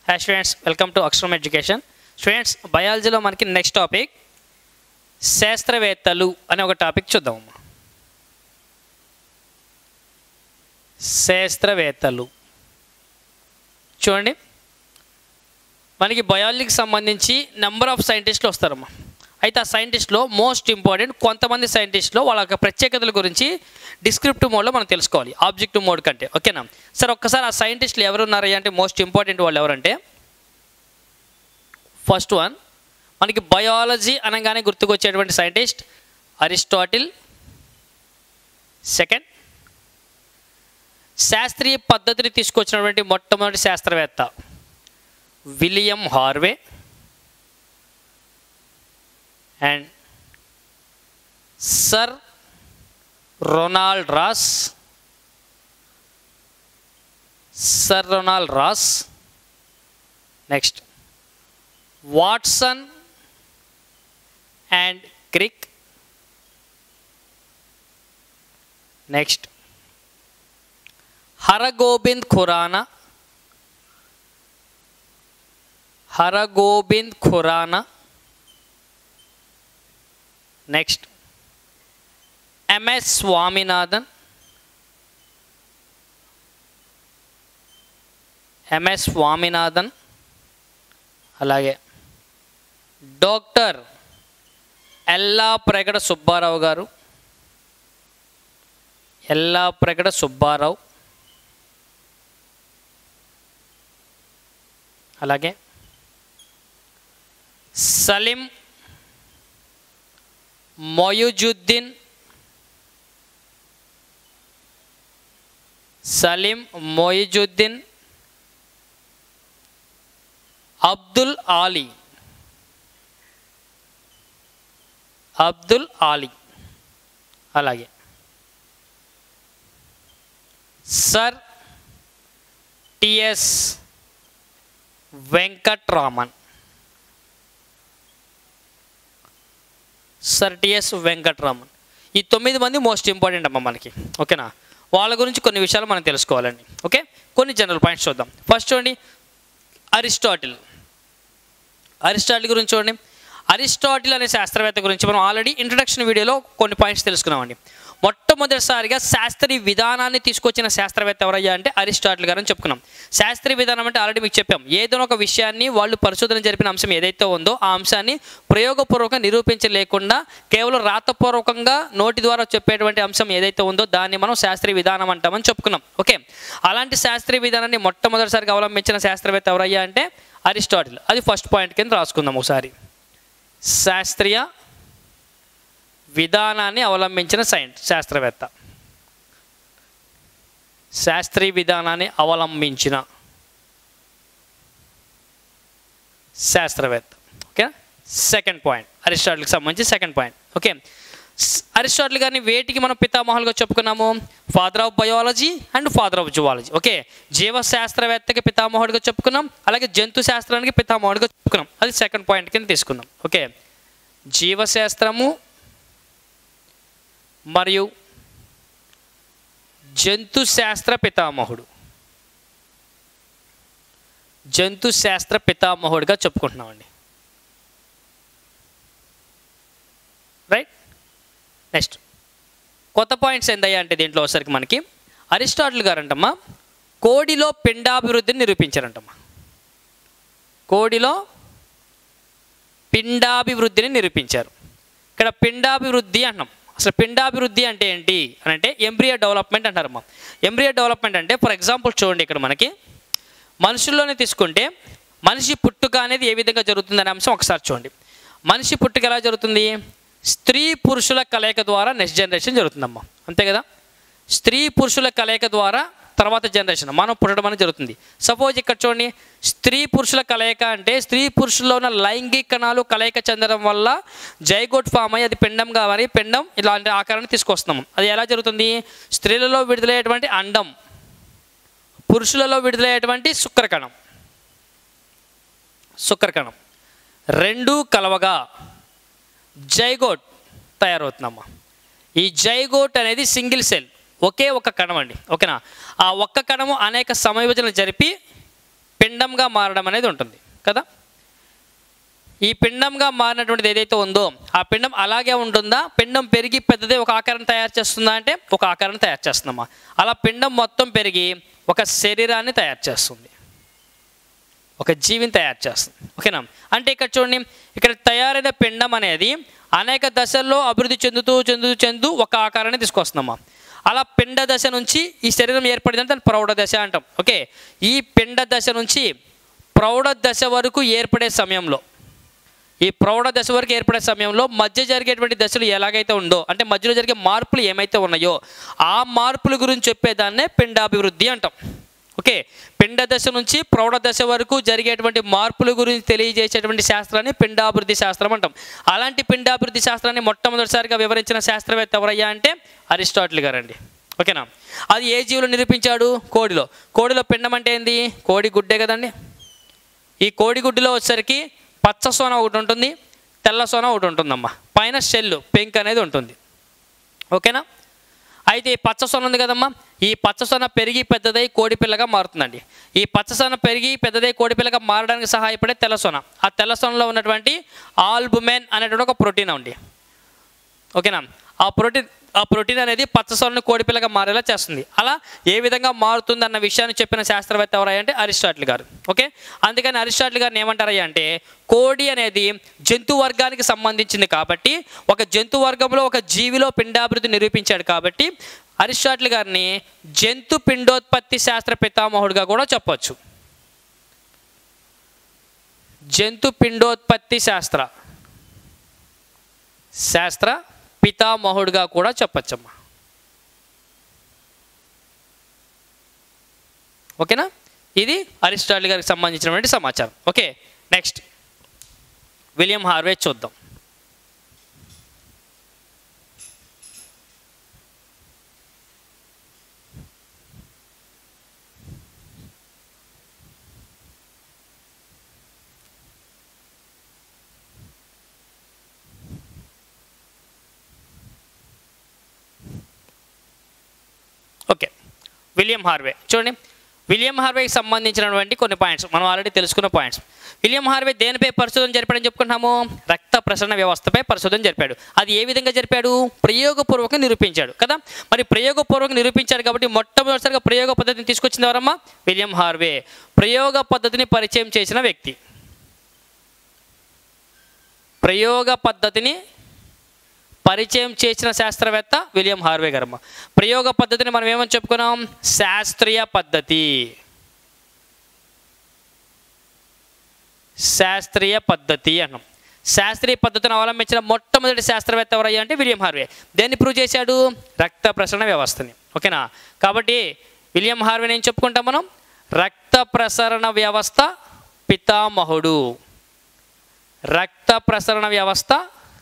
hi students welcome to Aksharam education students బయాలజీలో మనకి next topic శాస్త్రవేత్తలు అనే ఒక టాపిక్ చూద్దాం శాస్త్రవేత్తలు చూడండి మనకి బయాలజీకి సంబంధించి నెంబర్ ఆఫ్ సైంటిస్టులు వస్తారమ్మా అయితే ఆ సైంటిస్ట్లో మోస్ట్ ఇంపార్టెంట్ కొంతమంది సైంటిస్టులో వాళ్ళ యొక్క ప్రత్యేకతల గురించి డిస్క్రిప్టివ్ మోడ్లో మనం తెలుసుకోవాలి ఆబ్జెక్టివ్ మోడ్ కంటే ఓకేనా సార్ ఒక్కసారి ఆ సైంటిస్టులు ఎవరు ఉన్నారయ్యా అంటే మోస్ట్ ఇంపార్టెంట్ వాళ్ళు ఎవరంటే ఫస్ట్ వన్ మనకి బయాలజీ అనగానే గుర్తుకొచ్చేటువంటి సైంటిస్ట్ అరిస్టాటిల్ సెకండ్ శాస్త్రీయ పద్ధతిని తీసుకొచ్చినటువంటి మొట్టమొదటి శాస్త్రవేత్త William Harvey and sir Ronald Ross sir Ronald Ross next Watson and Crick next Hargobind Khorana Hargobind Khorana next MS Swaminathan M S Swaminathan అలాగే డాక్టర్ ఎల్లా ప్రగడ సుబ్బారావు గారు ఎల్లా ప్రగడ సుబ్బారావు అలాగే సలీం మొయుజుద్దీన్ సలీం మొయిజుద్దీన్ అబ్దుల్ ఆలీ అబ్దుల్ ఆలీ అలాగే sir TS Venkataraman sir TS Venkataraman ఈ తొమ్మిది మంది మోస్ట్ ఇంపార్టెంట్ అమ్మ మనకి ఓకేనా వాళ్ళ గురించి కొన్ని విషయాలు మనం తెలుసుకోవాలండి ఓకే కొన్ని జనరల్ పాయింట్స్ చూద్దాం ఫస్ట్ చూడండి అరిస్టాటిల్ అరిస్టాటిల్ గురించి చూడండి అరిస్టాటిల్ అనే శాస్త్రవేత్త గురించి మనం ఆల్రెడీ ఇంట్రడక్షన్ వీడియోలో కొన్ని పాయింట్స్ తెలుసుకున్నామండి మొట్టమొదటిసారిగా శాస్త్రీయ విధానాన్ని తీసుకొచ్చిన శాస్త్రవేత్త ఎవరయ్యా అంటే అరిస్టాటిల్ గారు అని చెప్పుకున్నాం శాస్త్రీయ విధానం అంటే ఆల్రెడీ మీకు చెప్పాం ఏదైనా ఒక విషయాన్ని వాళ్ళు పరిశోధన జరిపిన అంశం ఏదైతే ఉందో ఆ అంశాన్ని ప్రయోగపూర్వకంగా నిరూపించలేకుండా కేవలం రాతపూర్వకంగా నోటి ద్వారా చెప్పేటువంటి అంశం ఏదైతే ఉందో దాన్ని మనం శాస్త్రీయ విధానం అంటామని చెప్పుకున్నాం ఓకే అలాంటి శాస్త్రీయ విధానాన్ని మొట్టమొదటిసారిగా అవలంబించిన శాస్త్రవేత్త ఎవరయ్యా అంటే అరిస్టాటిల్ అది ఫస్ట్ పాయింట్ కింద రాసుకుందాం ఒకసారి శాస్త్రీయ విధానాన్ని అవలంబించిన సైన్స్ శాస్త్రవేత్త శాస్త్రీయ విధానాన్ని అవలంబించిన శాస్త్రవేత్త ఓకే సెకండ్ పాయింట్ అరిస్టాటిల్కి సంబంధించి సెకండ్ పాయింట్ ఓకే అరిస్టాటిల్ గారిని వేటికి మనం పితామహులుగా చెప్పుకున్నాము father of biology and father of zoology okay జీవశాస్త్రవేత్తకి పితామహుడిగా చెప్పుకున్నాం అలాగే జంతు శాస్త్రానికి పితామహుడిగా చెప్పుకున్నాం అది సెకండ్ పాయింట్ కింద తీసుకుందాం ఓకే జీవశాస్త్రము మరియు జంతు శాస్త్ర పితామహుడు జంతు శాస్త్ర పితామహుడిగా చెప్పుకుంటున్నామండి రైట్ నెక్స్ట్ కొత్త పాయింట్స్ ఏందయ్యా అంటే దీంట్లో వచ్చరికి మనకి అరిస్టాటిల్ గారు అంటమ్మా కోడిలో పిండాభివృద్ధిని నిరూపించారంటమ్మా కోడిలో పిండాభివృద్ధిని నిరూపించారు ఇక్కడ పిండాభివృద్ధి అంటున్నాం అసలు పిండాభివృద్ధి అంటే ఏంటి అని అంటే ఎంబ్రియో డెవలప్మెంట్ అంటారమ్మా ఎంబ్రియో డెవలప్మెంట్ అంటే ఫర్ ఎగ్జాంపుల్ చూడండి ఇక్కడ మనకి మనుషుల్లోనే తీసుకుంటే మనిషి పుట్టుక అనేది ఏ విధంగా జరుగుతుందనే అంశం ఒకసారి చూడండి మనిషి పుట్టుక ఎలా జరుగుతుంది స్త్రీ పురుషుల కలయిక ద్వారా నెక్స్ట్ జనరేషన్ జరుగుతుందమ్మా అంతే కదా స్త్రీ పురుషుల కలయిక ద్వారా తర్వాత జనరేషన్ మనం పుట్టడం అనేది జరుగుతుంది సపోజ్ ఇక్కడ చూడండి స్త్రీ పురుషుల కలయిక అంటే స్త్రీ పురుషుల్లో ఉన్న లైంగిక కణాలు కలయిక చెందడం వల్ల జైగోట్ ఫామ్ అయ్యి అది పిండంగా మరి పిండం ఇలాంటి ఆకారాన్ని తీసుకొస్తున్నాము అది ఎలా జరుగుతుంది స్త్రీలలో విడుదలయ్యేటువంటి అండం పురుషులలో విడుదలయ్యేటువంటి శుక్రకణం శుక్రకణం రెండు కలవగా జైగోట్ తయారవుతుందమ్మా ఈ జైగోట్ అనేది సింగిల్ సెల్ ఒకే ఒక కణం అండి ఓకేనా ఆ ఒక్క కణము అనేక సమయోజనలు జరిపి పిండంగా పిండంగా మారడం అనేది ఉంటుంది కదా ఈ పిండంగా మారినటువంటిది ఏదైతే ఉందో ఆ పిండం అలాగే ఉంటుందా పిండం పెరిగి పెద్దదే ఒక ఆకారం తయారు చేస్తుందా అంటే ఒక ఆకారం తయారు చేస్తుందమ్మా అలా పిండం మొత్తం పెరిగి ఒక శరీరాన్ని తయారు చేస్తుంది ఒక జీవిని తయారు చేస్తుంది ఓకేనా అంటే ఇక్కడ చూడండి ఇక్కడ తయారైన పిండం అనేది అనేక దశల్లో అభివృద్ధి చెందుతూ చెందుతూ చెందుతూ ఒక ఆకారాన్ని తీసుకొస్తుందమ్మా అలా పిండ దశ నుంచి ఈ శరీరం ఏర్పడిందంటే దాన్ని ప్రౌఢ దశ అంటాం ఓకే ఈ పిండ దశ నుంచి ప్రౌఢ దశ వరకు ఏర్పడే సమయంలో ఈ ప్రౌఢ దశ వరకు ఏర్పడే సమయంలో మధ్య జరిగేటువంటి దశలు ఎలాగైతే ఉందో అంటే మధ్యలో జరిగే మార్పులు ఏమైతే ఉన్నాయో ఆ మార్పుల గురించి చెప్పేదాన్నే పిండాభివృద్ధి అంటాం ఓకే పిండ దశ నుంచి ప్రౌఢ దశ వరకు జరిగేటువంటి మార్పుల గురించి తెలియజేసేటువంటి శాస్త్రాన్ని పిండాభివృద్ధి శాస్త్రం అంటాం అలాంటి పిండాభివృద్ధి శాస్త్రాన్ని మొట్టమొదటిసారిగా వివరించిన శాస్త్రవేత్త ఎవరయ్యా అంటే అరిస్టాటిల్ గారండి ఓకేనా అది ఏ జీవులు నిరూపించాడు కోడిలో కోడిలో పిండం అంటే ఏంది కోడి గుడ్డే కదండి ఈ కోడిగుడ్డులో వచ్చేసరికి పచ్చ సోన ఒకటి ఉంటుంది తెల్ల సోన ఒకటి ఉంటుందమ్మా పైన షెల్ పెంక్ అనేది ఉంటుంది ఓకేనా అయితే ఈ పచ్చ సొన ఉంది కదమ్మా ఈ పచ్చ సొన పెరిగి పెద్దదై కోడి పిల్లగా మారుతుందండి ఈ పచ్చ సొన పెరిగి పెద్దదై కోడి పిల్లగా మారడానికి సహాయపడే తెల్ల సొన ఆ తెల్ల సొనలో ఉన్నటువంటి ఆల్బుమెన్ అనేటువంటి ఒక ప్రోటీన్ ఉంది ఓకేనా ఆ ప్రోటీన్ ఆ ప్రోటీన్ అనేది పచ్చ సొనను కోడి పిల్లగా మారేలా చేస్తుంది అలా ఏ విధంగా మారుతుంది అన్న విషయాన్ని చెప్పిన శాస్త్రవేత్త ఎవరయ్యా అంటే అరిస్టాటిల్ గారు ఓకే అందుకని అరిస్టాటిల్ గారిని ఏమంటారయ్యా అంటే కోడి అనేది జంతు వర్గానికి సంబంధించింది కాబట్టి ఒక జంతు వర్గంలో ఒక జీవిలో పిండాభివృద్ధి నిరూపించాడు కాబట్టి అరిస్టాటిల్ గారిని జంతు పిండోత్పత్తి శాస్త్ర పితామహుడిగా కూడా చెప్పొచ్చు జంతు పిండోత్పత్తి శాస్త్ర శాస్త్ర పితామహుడిగా కూడా చెప్పచ్చమ్మా ఓకేనా ఇది అరిస్టాటిల్ గారికి సంబంధించినటువంటి సమాచారం ఓకే నెక్స్ట్ విలియం హార్వే చూద్దాం ఓకే విలియం హార్వే చూడండి విలియం హార్వేకి సంబంధించినటువంటి కొన్ని పాయింట్స్ మనం ఆల్రెడీ తెలుసుకున్న పాయింట్స్ విలియం హార్వే దేనిపై పరిశోధన జరిపాడని చెప్పుకుంటున్నాము రక్త ప్రసరణ వ్యవస్థపై పరిశోధన జరిపాడు అది ఏ విధంగా జరిపాడు ప్రయోగపూర్వకంగా నిరూపించాడు కదా మరి ప్రయోగపూర్వకంగా నిరూపించాడు కాబట్టి మొట్టమొదటిసారిగా ప్రయోగ పద్ధతిని తీసుకొచ్చింది ఎవరమ్మా విలియం హార్వే ప్రయోగ పద్ధతిని పరిచయం చేసిన వ్యక్తి ప్రయోగ పద్ధతిని పరిచయం చేసిన శాస్త్రవేత్త విలియం హార్వే గారమ్మ ప్రయోగ పద్ధతిని మనం ఏమని చెప్పుకున్నాం శాస్త్రీయ పద్ధతి శాస్త్రీయ పద్ధతి అన్నాం శాస్త్రీయ పద్ధతిని అవలంబించిన మొట్టమొదటి శాస్త్రవేత్త ఎవరయ్యా అంటే విలియం హార్వే దేన్ని ప్రూవ్ చేశాడు రక్త ప్రసరణ వ్యవస్థని ఓకేనా కాబట్టి విలియం హార్వేని ఏం చెప్పుకుంటాం మనం రక్త ప్రసరణ వ్యవస్థ పితామహుడు రక్త ప్రసరణ వ్యవస్థ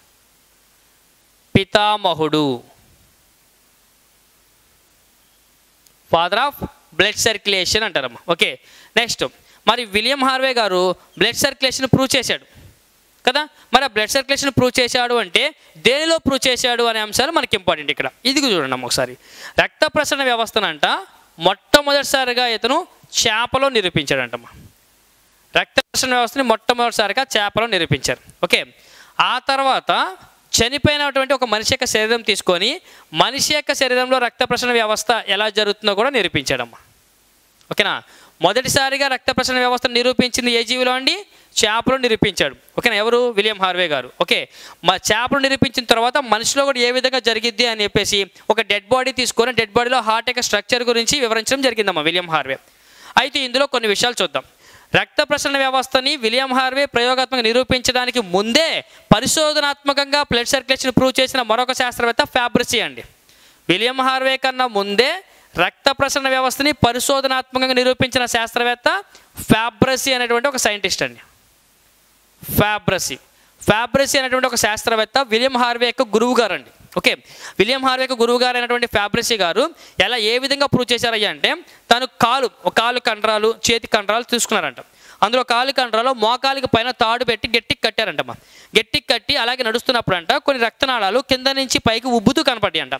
పితామహుడు ఫాదర్ ఆఫ్ బ్లడ్ సర్క్యులేషన్ అంటారమ్మా ఓకే నెక్స్ట్ మరి విలియం హార్వే గారు బ్లడ్ సర్క్యులేషన్ ప్రూవ్ చేశాడు కదా మరి ఆ బ్లడ్ సర్క్యులేషన్ ప్రూవ్ చేశాడు అంటే దేనిలో ప్రూవ్ చేశాడు అనే అంశాలు మనకి ఇంపార్టెంట్ ఇక్కడ ఇది చూడండి అమ్మ ఒకసారి రక్త ప్రసరణ వ్యవస్థనంట మొట్టమొదటిసారిగా ఇతను చేపలో నిరూపించాడంటమ్మా రక్త ప్రసరణ వ్యవస్థని మొట్టమొదటిసారిగా చేపలో నిరూపించారు ఓకే ఆ తర్వాత చనిపోయినటువంటి ఒక మనిషి యొక్క శరీరం తీసుకొని మనిషి యొక్క శరీరంలో రక్త ప్రసరణ వ్యవస్థ ఎలా జరుగుతుందో కూడా నిరూపించాడమ్మా ఓకేనా మొదటిసారిగా రక్త ప్రసరణ వ్యవస్థను నిరూపించింది ఏ జీవిలో అండి చేపలు నిరూపించాడు ఓకేనా ఎవరు విలియం హార్వే గారు ఓకే మా చేపలు నిరూపించిన తర్వాత మనిషిలో కూడా ఏ విధంగా జరిగిద్ది అని చెప్పేసి ఒక డెడ్ బాడీ తీసుకొని డెడ్ బాడీలో హార్ట్ యొక్క స్ట్రక్చర్ గురించి వివరించడం జరిగిందమ్మా విలియం హార్వే అయితే ఇందులో కొన్ని విషయాలు చూద్దాం రక్త ప్రసరణ వ్యవస్థని విలియం హార్వే ప్రయోగాత్మకంగా నిరూపించడానికి ముందే పరిశోధనాత్మకంగా బ్లడ్ సర్క్యులేషన్ ప్రూవ్ చేసిన మరొక శాస్త్రవేత్త ఫ్యాబ్రసీ అండి విలియం హార్వే కన్నా ముందే రక్త ప్రసరణ వ్యవస్థని పరిశోధనాత్మకంగా నిరూపించిన శాస్త్రవేత్త ఫ్యాబ్రసీ అనేటువంటి ఒక సైంటిస్ట్ అండి ఫ్యాబ్రసీ ఫ్యాబ్రసీ అనేటువంటి ఒక శాస్త్రవేత్త విలియం హార్వే యొక్క గురువు గారు అండి ఓకే విలియం హార్వే యొక్క గురువు గారు అయినటువంటి ఫ్యాబ్రసీ గారు ఎలా ఏ విధంగా ప్రూవ్ చేశారయ్యా అంటే తను కాలు ఒక కాలు కండరాలు చేతి కండరాలు తీసుకున్నారంట అందులో కాలు కండరాలు మోకాలికి పైన తాడు పెట్టి గట్టికి కట్టారంటమ్మా గట్టికి కట్టి అలాగే నడుస్తున్నప్పుడు అంట కొన్ని రక్తనాళాలు కింద నుంచి పైకి ఉబ్బుతూ కనపడ్డాయి అంట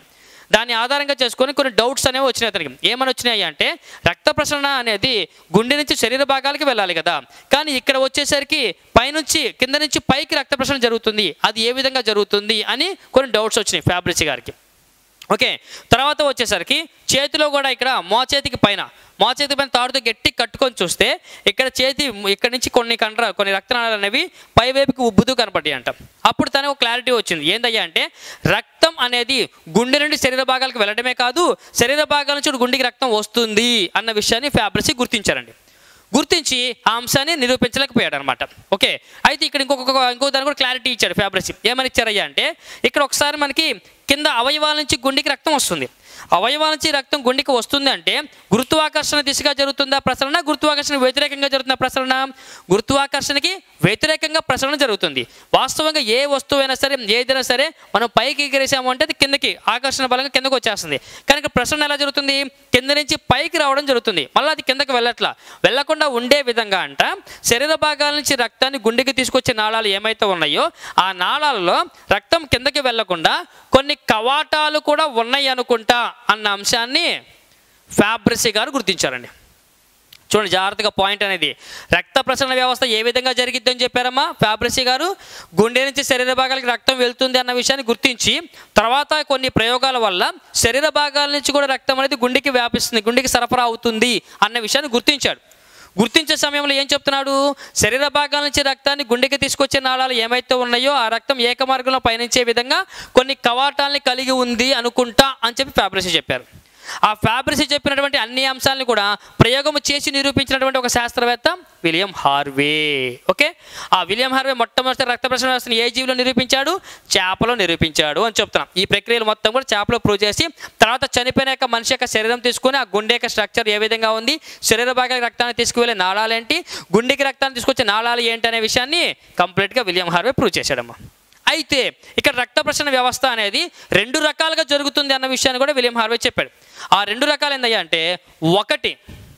దాన్ని ఆధారంగా చేసుకొని కొన్ని డౌట్స్ అనేవి వచ్చినాయి అతనికి ఏమని వచ్చినాయి అంటే రక్త ప్రసరణ అనేది గుండె నుంచి శరీర భాగాలకి వెళ్ళాలి కదా కానీ ఇక్కడ వచ్చేసరికి పైనుంచి కింద నుంచి పైకి రక్త ప్రసరణ జరుగుతుంది అది ఏ విధంగా జరుగుతుంది అని కొన్ని డౌట్స్ వచ్చినాయి ఫ్యాబ్రిసి గారికి ఓకే తర్వాత వచ్చేసరికి చేతిలో కూడా ఇక్కడ మోచేతికి పైన మోచేతి పైన తాడుతో గట్టి కట్టుకొని చూస్తే ఇక్కడ చేతి ఇక్కడ నుంచి కొన్ని కండ్ర కొన్ని రక్తనాళాలు అనేవి పైవైపుకి ఉబ్బుతూ కనపడ్డాయి అంట అప్పుడు తనకు ఒక క్లారిటీ వచ్చింది ఏందయ్యా అంటే రక్తం అనేది గుండె నుండి శరీర భాగాలకు వెళ్ళడమే కాదు శరీర భాగాల నుంచి గుండెకి రక్తం వస్తుంది అన్న విషయాన్ని ఫ్యాబ్రసీ గుర్తించారండి గుర్తించి ఆ అంశాన్ని నిరూపించలేకపోయాడు అనమాట ఓకే అయితే ఇక్కడ ఇంకొక ఇంకో దాని కూడా క్లారిటీ ఇచ్చాడు ఫ్యాబ్రసీ ఏమని ఇచ్చారయ్యా అంటే ఇక్కడ ఒకసారి మనకి కింద అవయవాల నుంచి గుండెకి రక్తం వస్తుంది అవయవాల నుంచి రక్తం గుండెకి వస్తుంది అంటే గురుత్వాకర్షణ దిశగా జరుగుతుందా ప్రసరణ గురుత్వాకర్షణ వ్యతిరేకంగా జరుగుతుందా ప్రసరణ గురుత్వాకర్షణకి వ్యతిరేకంగా ప్రసరణ జరుగుతుంది వాస్తవంగా ఏ వస్తువైనా సరే ఏదైనా సరే మనం పైకి ఎగిరేసాము అంటే అది కిందకి ఆకర్షణ బలంగా కిందకి వచ్చేస్తుంది కనుక ప్రసరణ ఎలా జరుగుతుంది కింద నుంచి పైకి రావడం జరుగుతుంది మళ్ళీ అది కిందకి వెళ్ళట్లా వెళ్ళకుండా ఉండే విధంగా అంట శరీర భాగాల నుంచి రక్తాన్ని గుండెకి తీసుకొచ్చే నాళాలు ఏమైతే ఉన్నాయో ఆ నాళాలలో రక్తం కిందకి వెళ్లకుండా కొన్ని కవాటాలు కూడా ఉన్నాయి అనుకుంటా అన్న అంశాన్ని ఫ్యాబ్రసీ గారు గుర్తించారండి చూడండి జాగ్రత్తగా పాయింట్ అనేది రక్త ప్రసరణ వ్యవస్థ ఏ విధంగా జరిగిద్ది అని చెప్పారమ్మా ఫ్యాబ్రసీ గారు గుండె నుంచి శరీర భాగాలకు రక్తం వెళ్తుంది అన్న విషయాన్ని గుర్తించి తర్వాత కొన్ని ప్రయోగాల వల్ల శరీర భాగాల నుంచి కూడా రక్తం అనేది గుండెకి వ్యాపిస్తుంది గుండెకి సరఫరా అవుతుంది అన్న విషయాన్ని గుర్తించాడు గుర్తించే సమయంలో ఏం చెప్తున్నాడు శరీర భాగాల నుంచి రక్తాన్ని గుండెకి తీసుకొచ్చే నాళాలు ఏమైతే ఉన్నాయో ఆ రక్తం ఏకమార్గంలో పయనించే విధంగా కొన్ని కవాటాలని కలిగి ఉంది అనుకుంటా అని చెప్పి ఫ్యాబ్రసీ చెప్పారు ఆ ఫ్యాబ్రసీ చెప్పినటువంటి అన్ని అంశాలను కూడా ప్రయోగం చేసి నిరూపించినటువంటి ఒక శాస్త్రవేత్త విలియం హార్వే ఓకే ఆ విలియం హార్వే మొట్టమొదటి రక్త ప్రసరణ వ్యవస్థను ఏ జీవిలో నిరూపించాడు చేపలో నిరూపించాడు అని చెప్తున్నాం ఈ ప్రక్రియలు మొత్తం కూడా చేపలో ప్రూవ్ చేసి తర్వాత చనిపోయిన యొక్క మనిషి యొక్క శరీరం తీసుకొని ఆ గుండె యొక్క స్ట్రక్చర్ ఏ విధంగా ఉంది శరీర భాగానికి రక్తాన్ని తీసుకువెళ్ళే నాళాలు ఏంటి గుండెకి రక్తాన్ని తీసుకొచ్చే నాళాలు ఏంటి అనే విషయాన్ని కంప్లీట్గా విలియం హార్వే ప్రూవ్ చేశాడమ్మా అయితే ఇక్కడ రక్త ప్రసరణ వ్యవస్థ అనేది రెండు రకాలుగా జరుగుతుంది అన్న విషయాన్ని కూడా విలియం హార్వే చెప్పాడు ఆ రెండు రకాలు ఏందయ్యా అంటే ఒకటి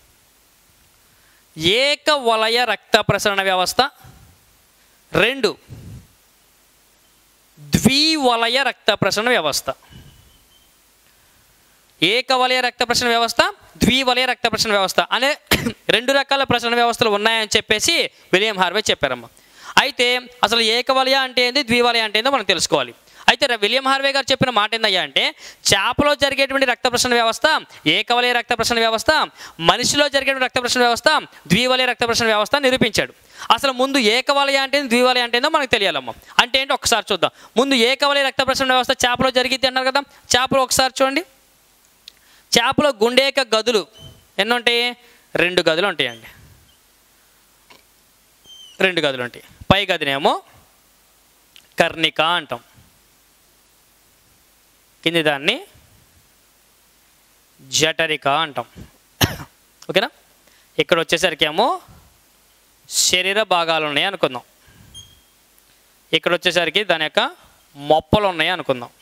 ఏక వలయ రక్త ప్రసరణ వ్యవస్థ రెండు ద్వివలయ రక్త ప్రసరణ వ్యవస్థ ఏకవలయ రక్త ప్రసరణ వ్యవస్థ ద్వివలయ రక్త ప్రసరణ వ్యవస్థ అనే రెండు రకాల ప్రసరణ వ్యవస్థలు ఉన్నాయని చెప్పేసి విలియం హార్వే చెప్పారమ్మా అయితే అసలు ఏకవలయ అంటే ఏంది ద్వివలయ అంటే ఏందో మనం తెలుసుకోవాలి అయితే ర- విలియం హార్వే గారు చెప్పిన మాట ఏందయ్యా అంటే చేపలో జరిగేటువంటి రక్త ప్రసరణ వ్యవస్థ ఏకవలయ రక్త ప్రసరణ వ్యవస్థ మనిషిలో జరిగేటువంటి రక్త ప్రసరణ వ్యవస్థ ద్వివలయ రక్త ప్రసరణ వ్యవస్థ నిరూపించాడు అసలు ముందు ఏకవలయ అంటే ఏంది, ద్వివలయ అంటే ఏందో మనకు తెలియాలమ్మా అంటే ఏంటో ఒకసారి చూద్దాం ముందు ఏకవలయ రక్త ప్రసరణ వ్యవస్థ చేపలో జరిగిద్ది అన్నారు కదా చేపలో ఒకసారి చూడండి చేపలో గుండె యొక్క గదులు ఎన్ని ఉంటాయి రెండు గదులు ఉంటాయండి రెండు గదులు ఉంటాయి పై గదినేమో కర్ణిక అంటాం కింది దాన్ని జఠరిక అంటాం ఓకేనా ఇక్కడ వచ్చేసరికి ఏమో శరీర భాగాలు ఉన్నాయి అనుకుందాం ఇక్కడ వచ్చేసరికి దాని యొక్క మొప్పలు ఉన్నాయి అనుకుందాం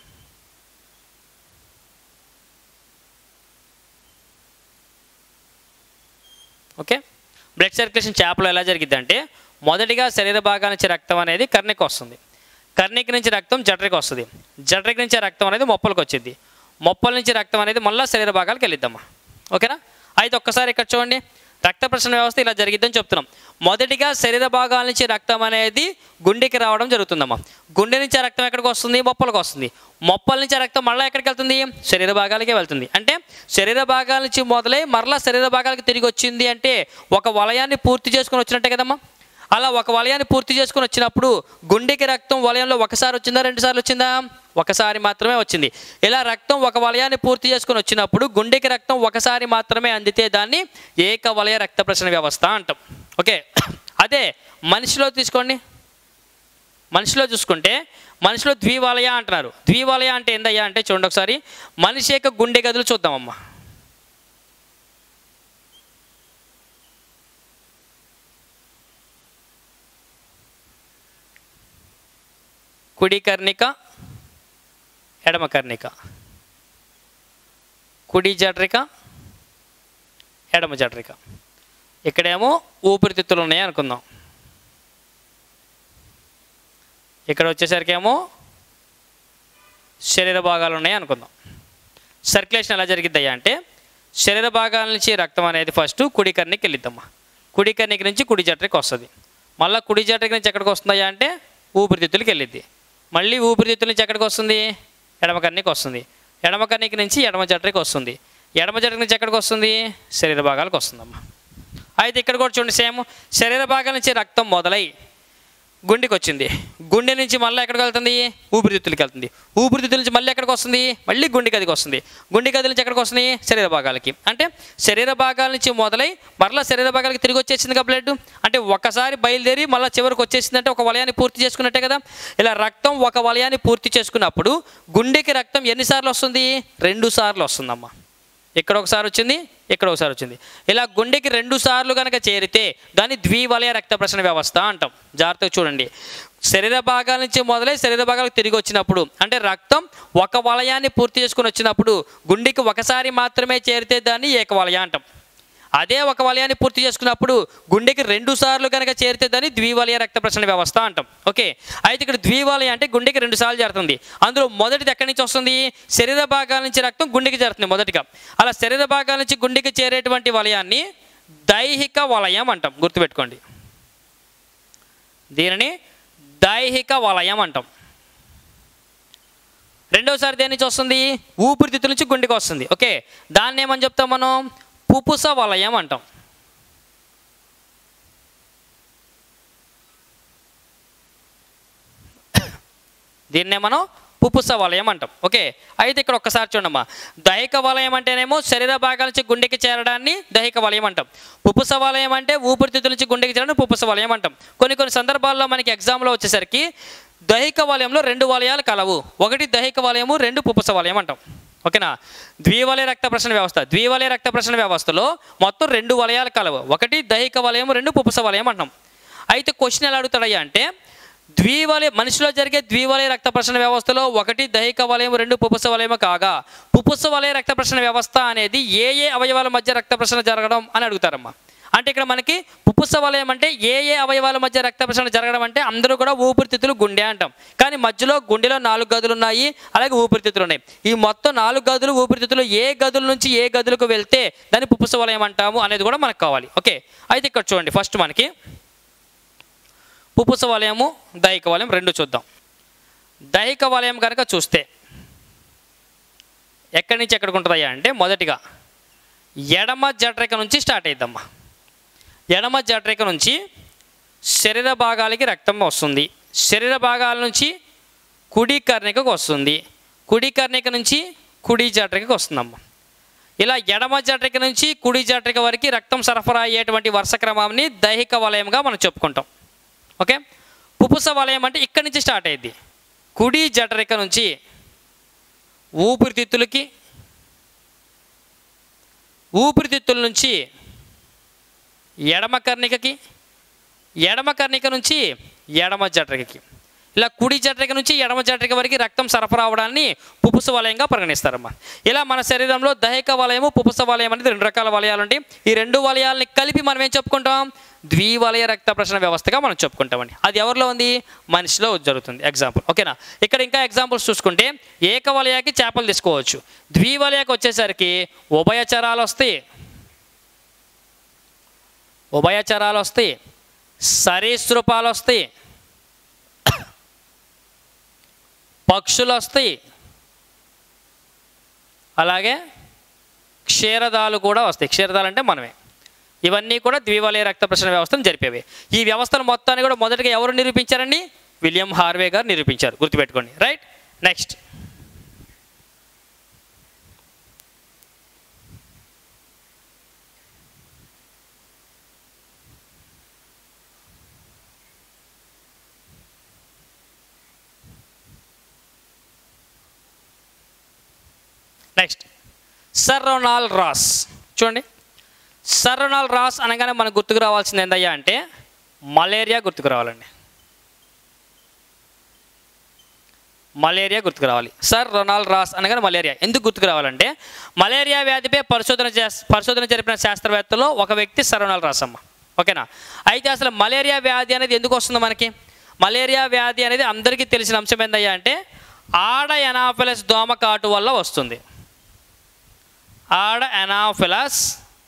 ఓకే బ్లడ్ సర్క్యులేషన్ చేపలో ఎలా జరిగిద్ది అంటే మొదటిగా శరీర భాగాల నుంచి రక్తం అనేది కర్ణికి వస్తుంది కర్ణిక నుంచి రక్తం జఠరికి వస్తుంది జఠరికి నుంచి రక్తం అనేది మొప్పలకు వచ్చింది మొప్పల నుంచి రక్తం అనేది మళ్ళీ శరీర భాగాలకు వెళ్ళిద్దమ్మా ఓకేనా అయితే ఒక్కసారి ఇక్కడ చూడండి రక్త ప్రసరణ వ్యవస్థ ఇలా జరిగిద్దని చెప్తున్నాం మొదటిగా శరీర భాగాల నుంచి రక్తం అనేది గుండెకి రావడం జరుగుతుందమ్మా గుండె నుంచి ఆ రక్తం ఎక్కడికి వస్తుంది మొప్పలకు వస్తుంది మొప్పల నుంచి ఆ రక్తం మళ్ళీ ఎక్కడికి వెళ్తుంది శరీర భాగాలకే వెళ్తుంది అంటే శరీర భాగాల నుంచి మొదలై మరలా శరీర భాగాలకు తిరిగి వచ్చింది అంటే ఒక వలయాన్ని పూర్తి చేసుకొని వచ్చినట్టే కదమ్మా అలా ఒక వలయాన్ని పూర్తి చేసుకొని వచ్చినప్పుడు గుండెకి రక్తం వలయంలో ఒకసారి వచ్చిందా రెండు సార్లు వచ్చిందా ఒకసారి మాత్రమే వచ్చింది ఇలా రక్తం ఒక వలయాన్ని పూర్తి చేసుకొని వచ్చినప్పుడు గుండెకి రక్తం ఒకసారి మాత్రమే అందితే దాన్ని ఏక వలయ రక్త ప్రసరణ వ్యవస్థ అంటాం ఓకే అదే మనిషిలో తీసుకోండి మనిషిలో చూసుకుంటే మనిషిలో ద్వివలయ అంటున్నారు ద్వివలయ అంటే ఏందయ్యా అంటే చూడండి ఒకసారి మనిషి యొక్క గుండె గదులు చూద్దామమ్మా కుడి కర్ణిక ఎడమ కర్ణిక కుడి జఠరిక ఎడమ జఠరిక ఇక్కడేమో ఊపిరితిత్తులు ఉన్నాయి అనుకుందాం ఇక్కడ వచ్చేసరికి ఏమో శరీర భాగాలు ఉన్నాయి అనుకుందాం సర్క్యులేషన్ ఎలా జరిగిద్దయ్యా అంటే శరీర భాగాల నుంచి రక్తం అనేది ఫస్ట్ కుడి కర్ణికి వెళ్ళిద్దమ్మా కుడి కర్ణికి నుంచి కుడి జఠరికి వస్తుంది మళ్ళీ కుడి జఠరికి నుంచి ఎక్కడికి వస్తుందయ్యా అంటే ఊపిరితిత్తులకి వెళ్ళిద్ది మళ్ళీ ఊపిరితిత్తుల నుంచి ఎక్కడికి వస్తుంది ఎడమ కర్ణికి వస్తుంది ఎడమ కర్ణికి నుంచి ఎడమ జఠరికి వస్తుంది ఎడమ జఠరికి నుంచి ఎక్కడికి వస్తుంది శరీర భాగాలకు వస్తుందమ్మా అయితే ఇక్కడ కూడా చూడండి సేమ్ శరీర భాగాల నుంచి రక్తం మొదలై గుండెకి వచ్చింది గుండె నుంచి మళ్ళీ ఎక్కడికి వెళ్తుంది ఊపిరితిత్తులకి వెళ్తుంది ఊపిరితిత్తుల నుంచి మళ్ళీ ఎక్కడికి వస్తుంది మళ్ళీ గుండె గదికి వస్తుంది గుండె గది నుంచి ఎక్కడికి వస్తుంది శరీర భాగాలకి అంటే శరీర భాగాల నుంచి మొదలై మరలా శరీర భాగాలకి తిరిగి వచ్చేసింది కదా బ్లడ్ అంటే ఒకసారి బయలుదేరి మళ్ళీ చివరికి వచ్చేసిందంటే ఒక వలయాన్ని పూర్తి చేసుకున్నట్టే కదా ఇలా రక్తం ఒక వలయాన్ని పూర్తి చేసుకున్నప్పుడు గుండెకి రక్తం ఎన్నిసార్లు వస్తుంది రెండు సార్లు వస్తుందమ్మా ఇక్కడ ఒకసారి వచ్చింది ఇక్కడ ఒకసారి వచ్చింది ఇలా గుండెకి రెండు సార్లు కనుక చేరితే దాన్ని ద్వివలయ రక్త ప్రసరణ వ్యవస్థ అంటాం జాగ్రత్తగా చూడండి శరీర భాగాల నుంచి మొదలై శరీర భాగాలకు తిరిగి వచ్చినప్పుడు అంటే రక్తం ఒక వలయాన్ని పూర్తి చేసుకుని వచ్చినప్పుడు గుండెకి ఒకసారి మాత్రమే చేరితే దాన్ని ఏకవలయ అంటాం అదే ఒక వలయాన్ని పూర్తి చేసుకున్నప్పుడు గుండెకి రెండు సార్లు కనుక చేరితే దాన్ని ద్వివలయ రక్త ప్రసరణ వ్యవస్థ అంటాం ఓకే అయితే ఇక్కడ ద్వివలయ అంటే గుండెకి రెండు సార్లు చేరుతుంది అందులో మొదటిది ఎక్కడి నుంచి వస్తుంది శరీర భాగాల నుంచి రక్తం గుండెకి చేరుతుంది మొదటిగా అలా శరీర భాగాల నుంచి గుండెకి చేరేటువంటి వలయాన్ని దైహిక వలయం అంటాం గుర్తుపెట్టుకోండి దీనిని దైహిక వలయం అంటాం రెండోసారి దేని నుంచి వస్తుంది ఊపిరితిత్తుల నుంచి గుండెకి వస్తుంది ఓకే దాన్ని ఏమని చెప్తాం మనం పుపుస వలయం అంటాం దీన్నే మనం పుపుస వలయం అంటాం ఓకే అయితే ఇక్కడ ఒక్కసారి చూడమ్మా దైహిక వలయం అంటేనేమో శరీర భాగాల నుంచి గుండెకి చేరడాన్ని దైహిక వలయం అంటాం పుపుస వలయం అంటే ఊపిరితిత్తుల నుంచి గుండెకి చేరడం పుపుస వలయం అంటాం కొన్ని కొన్ని సందర్భాల్లో మనకి ఎగ్జామ్లో వచ్చేసరికి దైహిక వలయంలో రెండు వలయాలు కలవు ఒకటి దైహిక వలయము రెండు పుపుస వలయం అంటాం ఓకేనా ద్వివలయ రక్త ప్రసరణ వ్యవస్థ ద్వివలయ రక్త ప్రసరణ వ్యవస్థలో మొత్తం రెండు వలయాలు కలవు ఒకటి దైహిక వలయం రెండు పుపుస వలయం అంటాం అయితే క్వశ్చన్ ఎలా అడుగుతాడయ్యా అంటే ద్వివలయ మనిషిలో జరిగే ద్వివలయ రక్త ప్రసరణ వ్యవస్థలో ఒకటి దైహిక వలయం రెండు పుపుస వలయం కాగా పుపుస వలయ రక్త ప్రసరణ వ్యవస్థ అనేది ఏ ఏ అవయవాల మధ్య రక్త ప్రసరణ జరగడం అని అడుగుతారమ్మా అంటే ఇక్కడ మనకి పుపుస వలయం అంటే ఏ ఏ అవయవాల మధ్య రక్త ప్రసరణ జరగడం అంటే అందరూ కూడా ఊపిరితిత్తులు గుండె అంటాం కానీ మధ్యలో గుండెలో నాలుగు గదులు ఉన్నాయి అలాగే ఊపిరితిత్తులు ఉన్నాయి ఈ మొత్తం నాలుగు గదులు ఊపిరితిత్తులు ఏ గదుల నుంచి ఏ గదులకు వెళ్తే దాన్ని పుపుస వలయం అంటాము అనేది కూడా మనకు కావాలి ఓకే అయితే ఇక్కడ చూడండి ఫస్ట్ మనకి పుపుస వలయము దైహిక వలయం రెండు చూద్దాం దైహిక వలయం కనుక చూస్తే ఎక్కడి నుంచి ఎక్కడికి ఉంటుందయ్యా అంటే మొదటిగా ఎడమ జఠరిక నుంచి స్టార్ట్ అయిద్దమ్మా ఎడమ జఠరిక నుంచి శరీర భాగాలకి రక్తం వస్తుంది శరీర భాగాల నుంచి కుడి కర్ణికకు వస్తుంది కుడి కర్ణిక నుంచి కుడి జఠరికకు వస్తుందమ్మా ఇలా ఎడమ జఠరిక నుంచి కుడి జఠరిక వరకు రక్తం సరఫరా అయ్యేటువంటి వరుస క్రమాన్ని దైహిక వలయంగా మనం చెప్పుకుంటాం ఓకే పుపుస వలయం అంటే ఇక్కడి నుంచి స్టార్ట్ అయ్యింది కుడి జఠరిక నుంచి ఊపిరితిత్తులకి ఊపిరితిత్తుల నుంచి ఎడమ కర్ణికకి ఎడమ కర్ణిక నుంచి ఎడమ జఠరికకి ఇలా కుడి జఠరిక నుంచి ఎడమ జఠరిక వరకు రక్తం సరఫరా అవడాన్ని పుపుస వలయంగా పరిగణిస్తారమ్మా ఇలా మన శరీరంలో దైహిక వలయము పుపుస వలయం అనేది రెండు రకాల వలయాలు ఉంటాయి ఈ రెండు వలయాలని కలిపి మనం ఏం చెప్పుకుంటాం ద్వివలయ రక్త ప్రసరణ వ్యవస్థగా మనం చెప్పుకుంటామండి అది ఎవరిలో ఉంది మనిషిలో జరుగుతుంది ఎగ్జాంపుల్ ఓకేనా ఇక్కడ ఇంకా ఎగ్జాంపుల్స్ చూసుకుంటే ఏకవలయాకి చేపలు తీసుకోవచ్చు ద్వివలయకి వచ్చేసరికి ఉభయచరాలు వస్తాయి ఉభయచరాలు వస్తాయి సరీసృపాలు వస్తాయి పక్షులు వస్తాయి అలాగే క్షీరదాలు కూడా వస్తాయి క్షీరదాలు అంటే మనమే ఇవన్నీ కూడా ద్వివలయ రక్త ప్రసరణ వ్యవస్థను జరిపేవి ఈ వ్యవస్థను మొత్తాన్ని కూడా మొదటగా ఎవరు నిరూపించారండి విలియం హార్వే గారు నిరూపించారు గుర్తుపెట్టుకోండి right next next sir Ronald Ross చూడండి సర్రోనాల్ రాస్ అనగానే మనకు గుర్తుకు రావాల్సింది ఏందయ్యా అంటే మలేరియా గుర్తుకు రావాలండి మలేరియా గుర్తుకు రావాలి సర్ రొనాల్డ్ రాస్ అనగానే మలేరియా ఎందుకు గుర్తుకు రావాలంటే మలేరియా వ్యాధిపై పరిశోధన చేస్ పరిశోధన జరిపిన శాస్త్రవేత్తలో ఒక వ్యక్తి సర్ రొనాల్డ్ రాస్ అమ్మ ఓకేనా అయితే అసలు మలేరియా వ్యాధి అనేది ఎందుకు వస్తుంది మనకి మలేరియా వ్యాధి అనేది అందరికీ తెలిసిన అంశం ఏందయ్యా అంటే ఆడ ఎనాఫిలస్ దోమ కాటు వల్ల వస్తుంది ఆడ ఎనాఫిలస్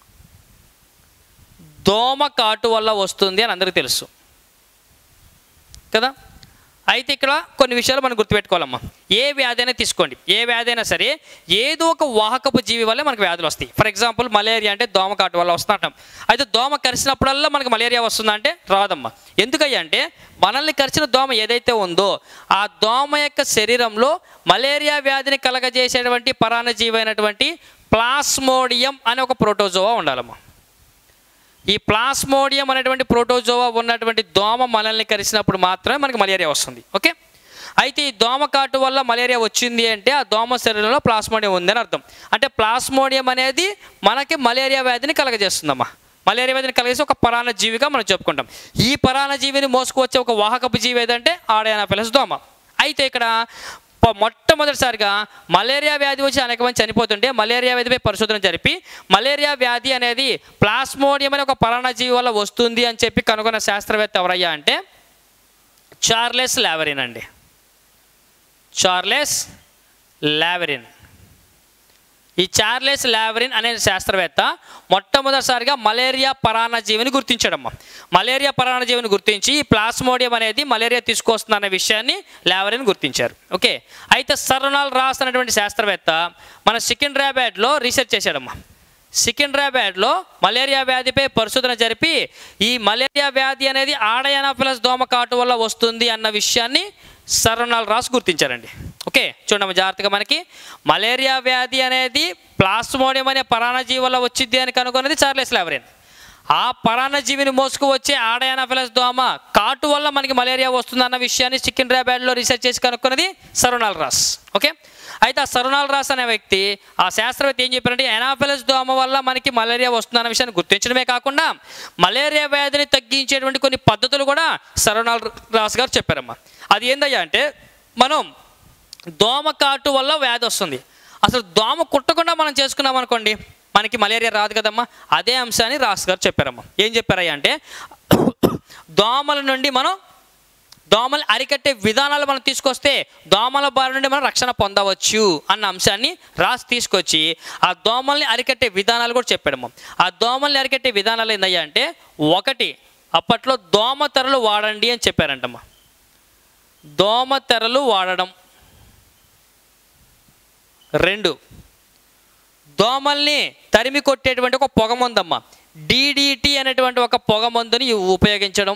దోమ కాటు వల్ల వస్తుంది అని అందరికీ తెలుసు కదా అయితే ఇక్కడ కొన్ని విషయాలు మనం గుర్తుపెట్టుకోవాలమ్మా ఏ వ్యాధి అయినా తీసుకోండి ఏ వ్యాధి అయినా సరే ఏదో ఒక వాహకపు జీవి వల్లే మనకు వ్యాధులు వస్తాయి ఫర్ ఎగ్జాంపుల్ మలేరియా అంటే దోమ కాటు వల్ల వస్తుంటాం అయితే దోమ కరిచినప్పుడల్లా మనకు మలేరియా వస్తుందా అంటే రాదమ్మా ఎందుకయ్యా అంటే మనల్ని కరిచిన దోమ ఏదైతే ఉందో ఆ దోమ యొక్క శరీరంలో మలేరియా వ్యాధిని కలగజేసేటువంటి పరాన్నజీవి అయినటువంటి ప్లాస్మోడియం అనే ఒక ప్రోటోజోవా ఉండాలమ్మా ఈ ప్లాస్మోడియం అనేటువంటి ప్రోటోజోవా ఉన్నటువంటి దోమ మనల్ని కరిచినప్పుడు మాత్రమే మనకి మలేరియా వస్తుంది ఓకే అయితే ఈ దోమ కాటు వల్ల మలేరియా వచ్చింది అంటే ఆ దోమ శరీరంలో ప్లాస్మోడియం ఉందని అర్థం అంటే ప్లాస్మోడియం అనేది మనకి మలేరియా వ్యాధిని కలగజేస్తుందమ్మా మలేరియా వ్యాధిని కలిగేసి ఒక పరాణ జీవిగా మనం చెప్పుకుంటాం ఈ పరాణ జీవిని మోసుకువచ్చే ఒక వాహకపు జీవి ఏదంటే ఆడయానాఫిలస్ దోమ అయితే ఇక్కడ ప- మొట్టమొదటిసారిగా మలేరియా వ్యాధి వచ్చి అనేక మంది చనిపోతుంటే మలేరియా వ్యాధిపై పరిశోధన జరిపి మలేరియా వ్యాధి అనేది ప్లాస్మోడియం అనే ఒక పరాణజీవి వల్ల వస్తుంది అని చెప్పి కనుగొన్న శాస్త్రవేత్త ఎవరయ్యా అంటే చార్లెస్ లావరిన్ అండి చార్లెస్ లావరిన్ ఈ చార్లెస్ లావరిన్ అనే శాస్త్రవేత్త మొట్టమొదటిసారిగా మలేరియా పరాన్నజీవిని గుర్తించాడమ్మా మలేరియా పరాన్నజీవిని గుర్తించి ఈ ప్లాస్మోడియం అనేది మలేరియా తీసుకొస్తుందన్న విషయాన్ని లావరిన్ గుర్తించారు ఓకే అయితే సర్నాల్ రాస్ అనేటువంటి శాస్త్రవేత్త మన సికింద్రాబాద్లో రీసెర్చ్ చేశాడమ్మా సికింద్రాబాద్లో మలేరియా వ్యాధిపై పరిశోధన జరిపి ఈ మలేరియా వ్యాధి అనేది ఆడయానాఫిలస్ దోమ కాటు వల్ల వస్తుంది అన్న విషయాన్ని సర్వనాల్ రాస్ గుర్తించారండి ఓకే చూడమ్మ జాగ్రత్తగా మనకి మలేరియా వ్యాధి అనేది ప్లాస్మోడియం అనే పరాణజీవి వల్ల వచ్చింది అని కనుగొన్నది చార్లెస్ లావరిన్ ఆ పరాన్నజీవిని మోసుకు వచ్చే ఆడయానాఫిలస్ దోమ కాటు వల్ల మనకి మలేరియా వస్తుందన్న విషయాన్ని సికింద్రాబాద్లో రీసెర్చ్ చేసి కనుక్కున్నది సరునాల్ రాస్ ఓకే అయితే ఆ సరునాల్ రాస్ అనే వ్యక్తి ఆ శాస్త్రవేత్త ఏం చెప్పారంటే ఎనాఫిలస్ దోమ వల్ల మనకి మలేరియా వస్తుందన్న విషయాన్ని గుర్తించడమే కాకుండా మలేరియా వ్యాధిని తగ్గించేటువంటి కొన్ని పద్ధతులు కూడా సరునాల్ రాస్ గారు చెప్పారమ్మా అది ఏందయ్యా అంటే మనం దోమ కాటు వల్ల వ్యాధి వస్తుంది అసలు దోమ కుట్టకుండా మనం చేసుకున్నాం అనుకోండి మనకి మలేరియా రాదు కదమ్మా అదే అంశాన్ని రాస్ గారు చెప్పారమ్మా ఏం చెప్పారయ్యా అంటే దోమల నుండి మనం దోమలు అరికట్టే విధానాలు మనం తీసుకొస్తే దోమల బారి నుండి మనం రక్షణ పొందవచ్చు అన్న అంశాన్ని రాసి తీసుకొచ్చి ఆ దోమల్ని అరికట్టే విధానాలు కూడా చెప్పాడమ్మ ఆ దోమల్ని అరికట్టే విధానాలు ఏందయ్యా అంటే ఒకటి అప్పట్లో దోమ తెరలు వాడండి అని చెప్పారంటమ్మా దోమ తెరలు వాడడం రెండు దోమల్ని తరిమి కొట్టేటువంటి ఒక పొగ మందమ్మ డిడిటి అనేటువంటి ఒక పొగ మందుని ఉపయోగించడం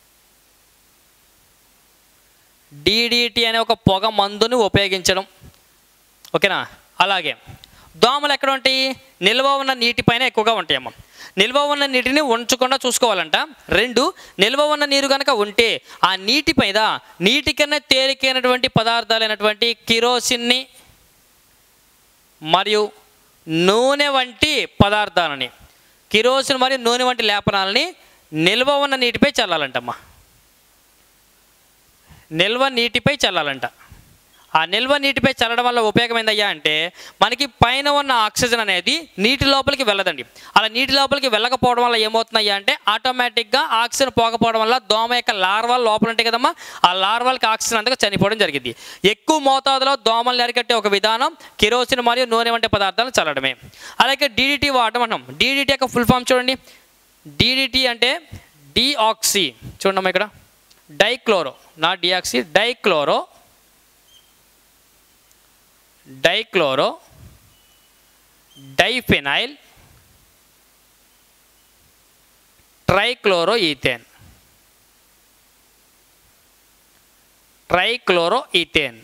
డిడిటి అనే ఒక పొగ మందుని ఉపయోగించడం ఓకేనా అలాగే దోమలు ఎక్కడ ఉంటాయి నిల్వ ఉన్న నీటిపైన ఎక్కువగా ఉంటాయమ్మ నిల్వ ఉన్న నీటిని ఉంచకుండా చూసుకోవాలంట రెండు నిల్వ ఉన్న నీరు కనుక ఉంటే ఆ నీటి పైన నీటి కన్నా తేలికైనటువంటి పదార్థాలైనటువంటి కిరోసిన్ని మరియు నూనె వంటి పదార్థాలని కిరోసిన్ మరియు నూనె వంటి లేపనాలని నిల్వ ఉన్న నీటిపై చల్లాలంటమ్మా నిల్వ నీటిపై చల్లాలంట ఆ నిల్వ నీటిపై చల్లడం వల్ల ఉపయోగం ఏందయ్యా అంటే మనకి పైన ఉన్న ఆక్సిజన్ అనేది నీటి లోపలికి వెళ్ళదండి అలా నీటి లోపలికి వెళ్ళకపోవడం వల్ల ఏమవుతుందయ్యా అంటే ఆటోమేటిక్గా ఆక్సిజన్ పోకపోవడం వల్ల దోమ యొక్క లార్వాలు లోపల ఉంటాయి కదమ్మా ఆ లార్వాలకి ఆక్సిజన్ అంతగా చనిపోవడం జరిగింది ఎక్కువ మోతాదులో దోమల్ని అరికట్టే ఒక విధానం కిరోసిన్ మరియు నూనె వంటి పదార్థాలను చల్లడమే అలాగే డీడీటీ వాడడం అంటాం డీడీటీ యొక్క ఫుల్ ఫామ్ చూడండి డీడీటీ అంటే డిఆక్సీ చూడమ్మా ఇక్కడ dichloro not deoxy dichloro dichloro diphenyl trichloro ethane trichloro ethane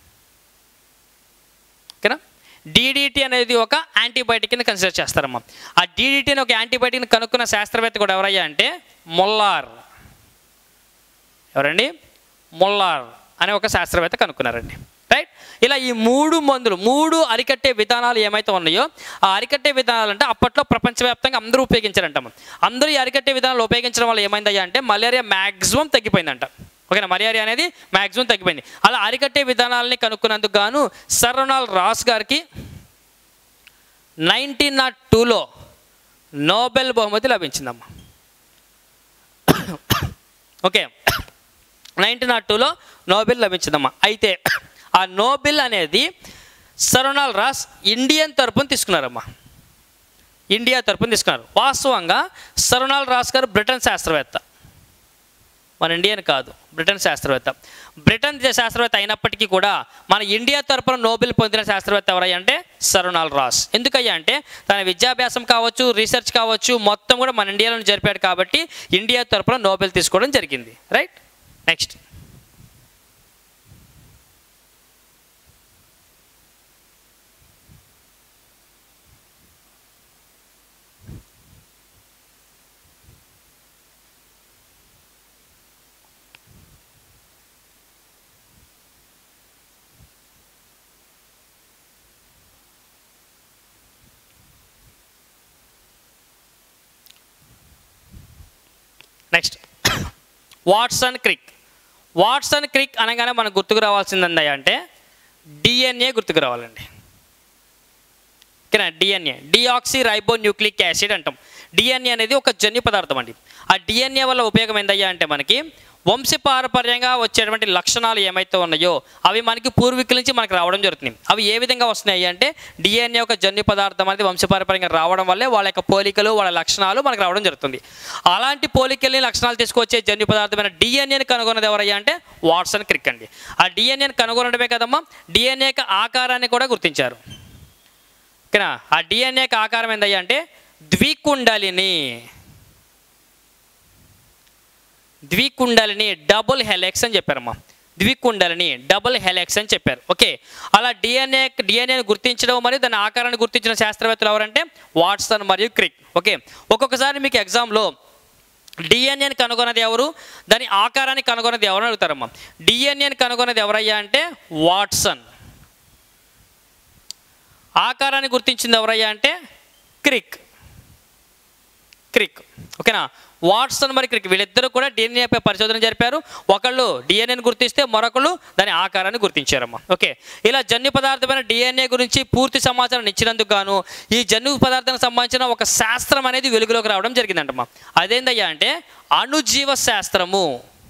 ఓకేనా డీడీటీ అనేది ఒక యాంటీబయాటిక్ కింద కన్సిడర్ చేస్తారమ్మా ఆ డీడీటీని ఒక యాంటీబయాటిక్ని కనుక్కున్న శాస్త్రవేత్త కూడా ఎవరయ్యా అంటే మొల్లార్ ఎవరండి మొల్లార్ అనే ఒక శాస్త్రవేత్త కనుక్కున్నారండి రైట్ ఇలా ఈ మూడు మందులు మూడు అరికట్టే విధానాలు ఏమైతే ఉన్నాయో ఆ అరికట్టే విధానాలు అంటే అప్పట్లో ప్రపంచవ్యాప్తంగా అందరూ ఉపయోగించారంట అందరూ ఈ అరికట్టే విధానాలు ఉపయోగించడం వల్ల ఏమైందయ్యా అంటే మలేరియా మ్యాక్సిమం తగ్గిపోయిందంట ఓకేనా మలేరియా అనేది మ్యాక్సిమం తగ్గిపోయింది అలా అరికట్టే విధానాలని కనుక్కున్నందుకు గాను సర్వనాల్ రాస్ గారికి నైన్టీన్ నాట్ టూలో నోబెల్ బహుమతి లభించిందమ్మా ఓకే నైన్టీన్ నాట్ టూలో నోబెల్ లభించిందమ్మా అయితే ఆ నోబెల్ అనేది సరోనాల్ రాస్ ఇండియన్ తరపున తీసుకున్నారమ్మా ఇండియా తరపున తీసుకున్నారు వాస్తవంగా సరునాల్ రాస్ గారు బ్రిటన్ శాస్త్రవేత్త మన ఇండియన్ కాదు బ్రిటన్ శాస్త్రవేత్త బ్రిటన్ దే- శాస్త్రవేత్త అయినప్పటికీ కూడా మన ఇండియా తరపున నోబెల్ పొందిన శాస్త్రవేత్త ఎవరయ్యా అంటే సరునాల్ రాస్ ఎందుకయ్యా అంటే తన విద్యాభ్యాసం కావచ్చు రీసెర్చ్ కావచ్చు మొత్తం కూడా మన ఇండియాలో జరిపాడు కాబట్టి ఇండియా తరపున నోబెల్ తీసుకోవడం జరిగింది right next next Watson Crick Watson Crick అనగానే మనకు గుర్తుకు రావాల్సింది ఏందయ్యా అంటే డిఎన్ఏ గుర్తుకు రావాలండి ఓకేనా DNA deoxyribonucleic acid అంటాం డిఎన్ఏ అనేది ఒక జన్యు పదార్థం అండి ఆ డిఎన్ఏ వల్ల ఉపయోగం ఏందయ్యా అంటే మనకి వంశపారపర్యంగా వచ్చేటువంటి లక్షణాలు ఏమైతే ఉన్నాయో అవి మనకి పూర్వీకుల నుంచి మనకు రావడం జరుగుతుంది అవి ఏ విధంగా వస్తున్నాయి అంటే డిఎన్ఏ ఒక జన్యు పదార్థం అనేది వంశపారపర్యంగా రావడం వల్లే వాళ్ళ యొక్క పోలికలు వాళ్ళ లక్షణాలు మనకు రావడం జరుగుతుంది అలాంటి పోలికల్ని లక్షణాలు తీసుకొచ్చే జన్యు పదార్థమైన డిఎన్ఏని కనుగొన్నది ఎవరయ్యా అంటే వాట్సన్ క్రిక్ అండి ఆ డిఎన్ఏని కనుగొనడమే కదమ్మా డిఎన్ఏ యొక్క ఆకారాన్ని కూడా గుర్తించారు ఓకేనా ఆ డిఎన్ఏకి ఆకారం ఏందయ్యా అంటే ద్వికుండలిని ద్వికుండలిని డబుల్ హెలెక్స్ అని చెప్పారమ్మా ద్వికుండలిని డబుల్ హెలెక్స్ అని చెప్పారు ఓకే అలా డిఎన్ఏ డిఎన్ఏని గుర్తించడం మరియు దాని ఆకారాన్ని గుర్తించిన శాస్త్రవేత్తలు ఎవరంటే వాట్సన్ మరియు క్రిక్ ఓకే ఒక్కొక్కసారి మీకు ఎగ్జామ్లో డిఎన్ఏని కనుగొన్నది ఎవరు దాని ఆకారాన్ని కనుగొన్నది ఎవరు అని అడుగుతారమ్మా డిఎన్ఏని కనుగొన్నది ఎవరయ్యా అంటే వాట్సన్ ఆకారాన్ని గుర్తించింది ఎవరయ్యా అంటే క్రిక్ క్రిక్ ఓకేనా వాట్సన్ మరి క్రిక్ వీళ్ళిద్దరూ కూడా డిఎన్ఏపై పరిశోధన జరిపారు ఒకళ్ళు డిఎన్ఏని గుర్తిస్తే మరొకళ్ళు దాని ఆకారాన్ని గుర్తించారమ్మా ఓకే ఇలా జన్యు పదార్థమైన డిఎన్ఏ గురించి పూర్తి సమాచారం ఇచ్చినందుకు గాను ఈ జన్యు పదార్థానికి సంబంధించిన ఒక శాస్త్రం అనేది వెలుగులోకి రావడం జరిగిందంటమ్మా అదేందయ్యా అంటే అణుజీవ శాస్త్రము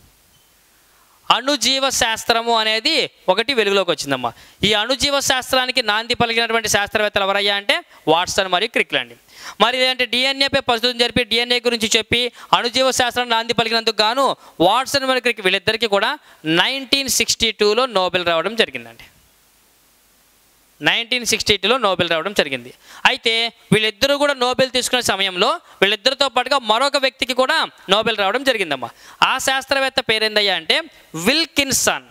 అణుజీవ శాస్త్రము అనేది ఒకటి వెలుగులోకి వచ్చిందమ్మా ఈ అణుజీవ శాస్త్రానికి నాంది పలికినటువంటి శాస్త్రవేత్తలు ఎవరయ్యా అంటే వాట్సన్ మరియు క్రిక్ల్ అండి మరి ఏంటంటే డిఎన్ఏపై పరిశోధన జరిపి డిఎన్ఏ గురించి చెప్పి అణుజీవ శాస్త్రం నాంది పలికినందుకు గాను వాట్సన్ మరియు క్రిక్ వీళ్ళిద్దరికీ కూడా నైన్టీన్ సిక్స్టీ టూలో నోబెల్ రావడం జరిగిందండి నైన్టీన్ సిక్స్టీ టూలో నోబెల్ రావడం జరిగింది అయితే వీళ్ళిద్దరూ కూడా నోబెల్ తీసుకునే సమయంలో వీళ్ళిద్దరితో పాటుగా మరొక వ్యక్తికి కూడా నోబెల్ రావడం జరిగిందమ్మా ఆ శాస్త్రవేత్త పేరేందయ్యా అంటే విల్కిన్సన్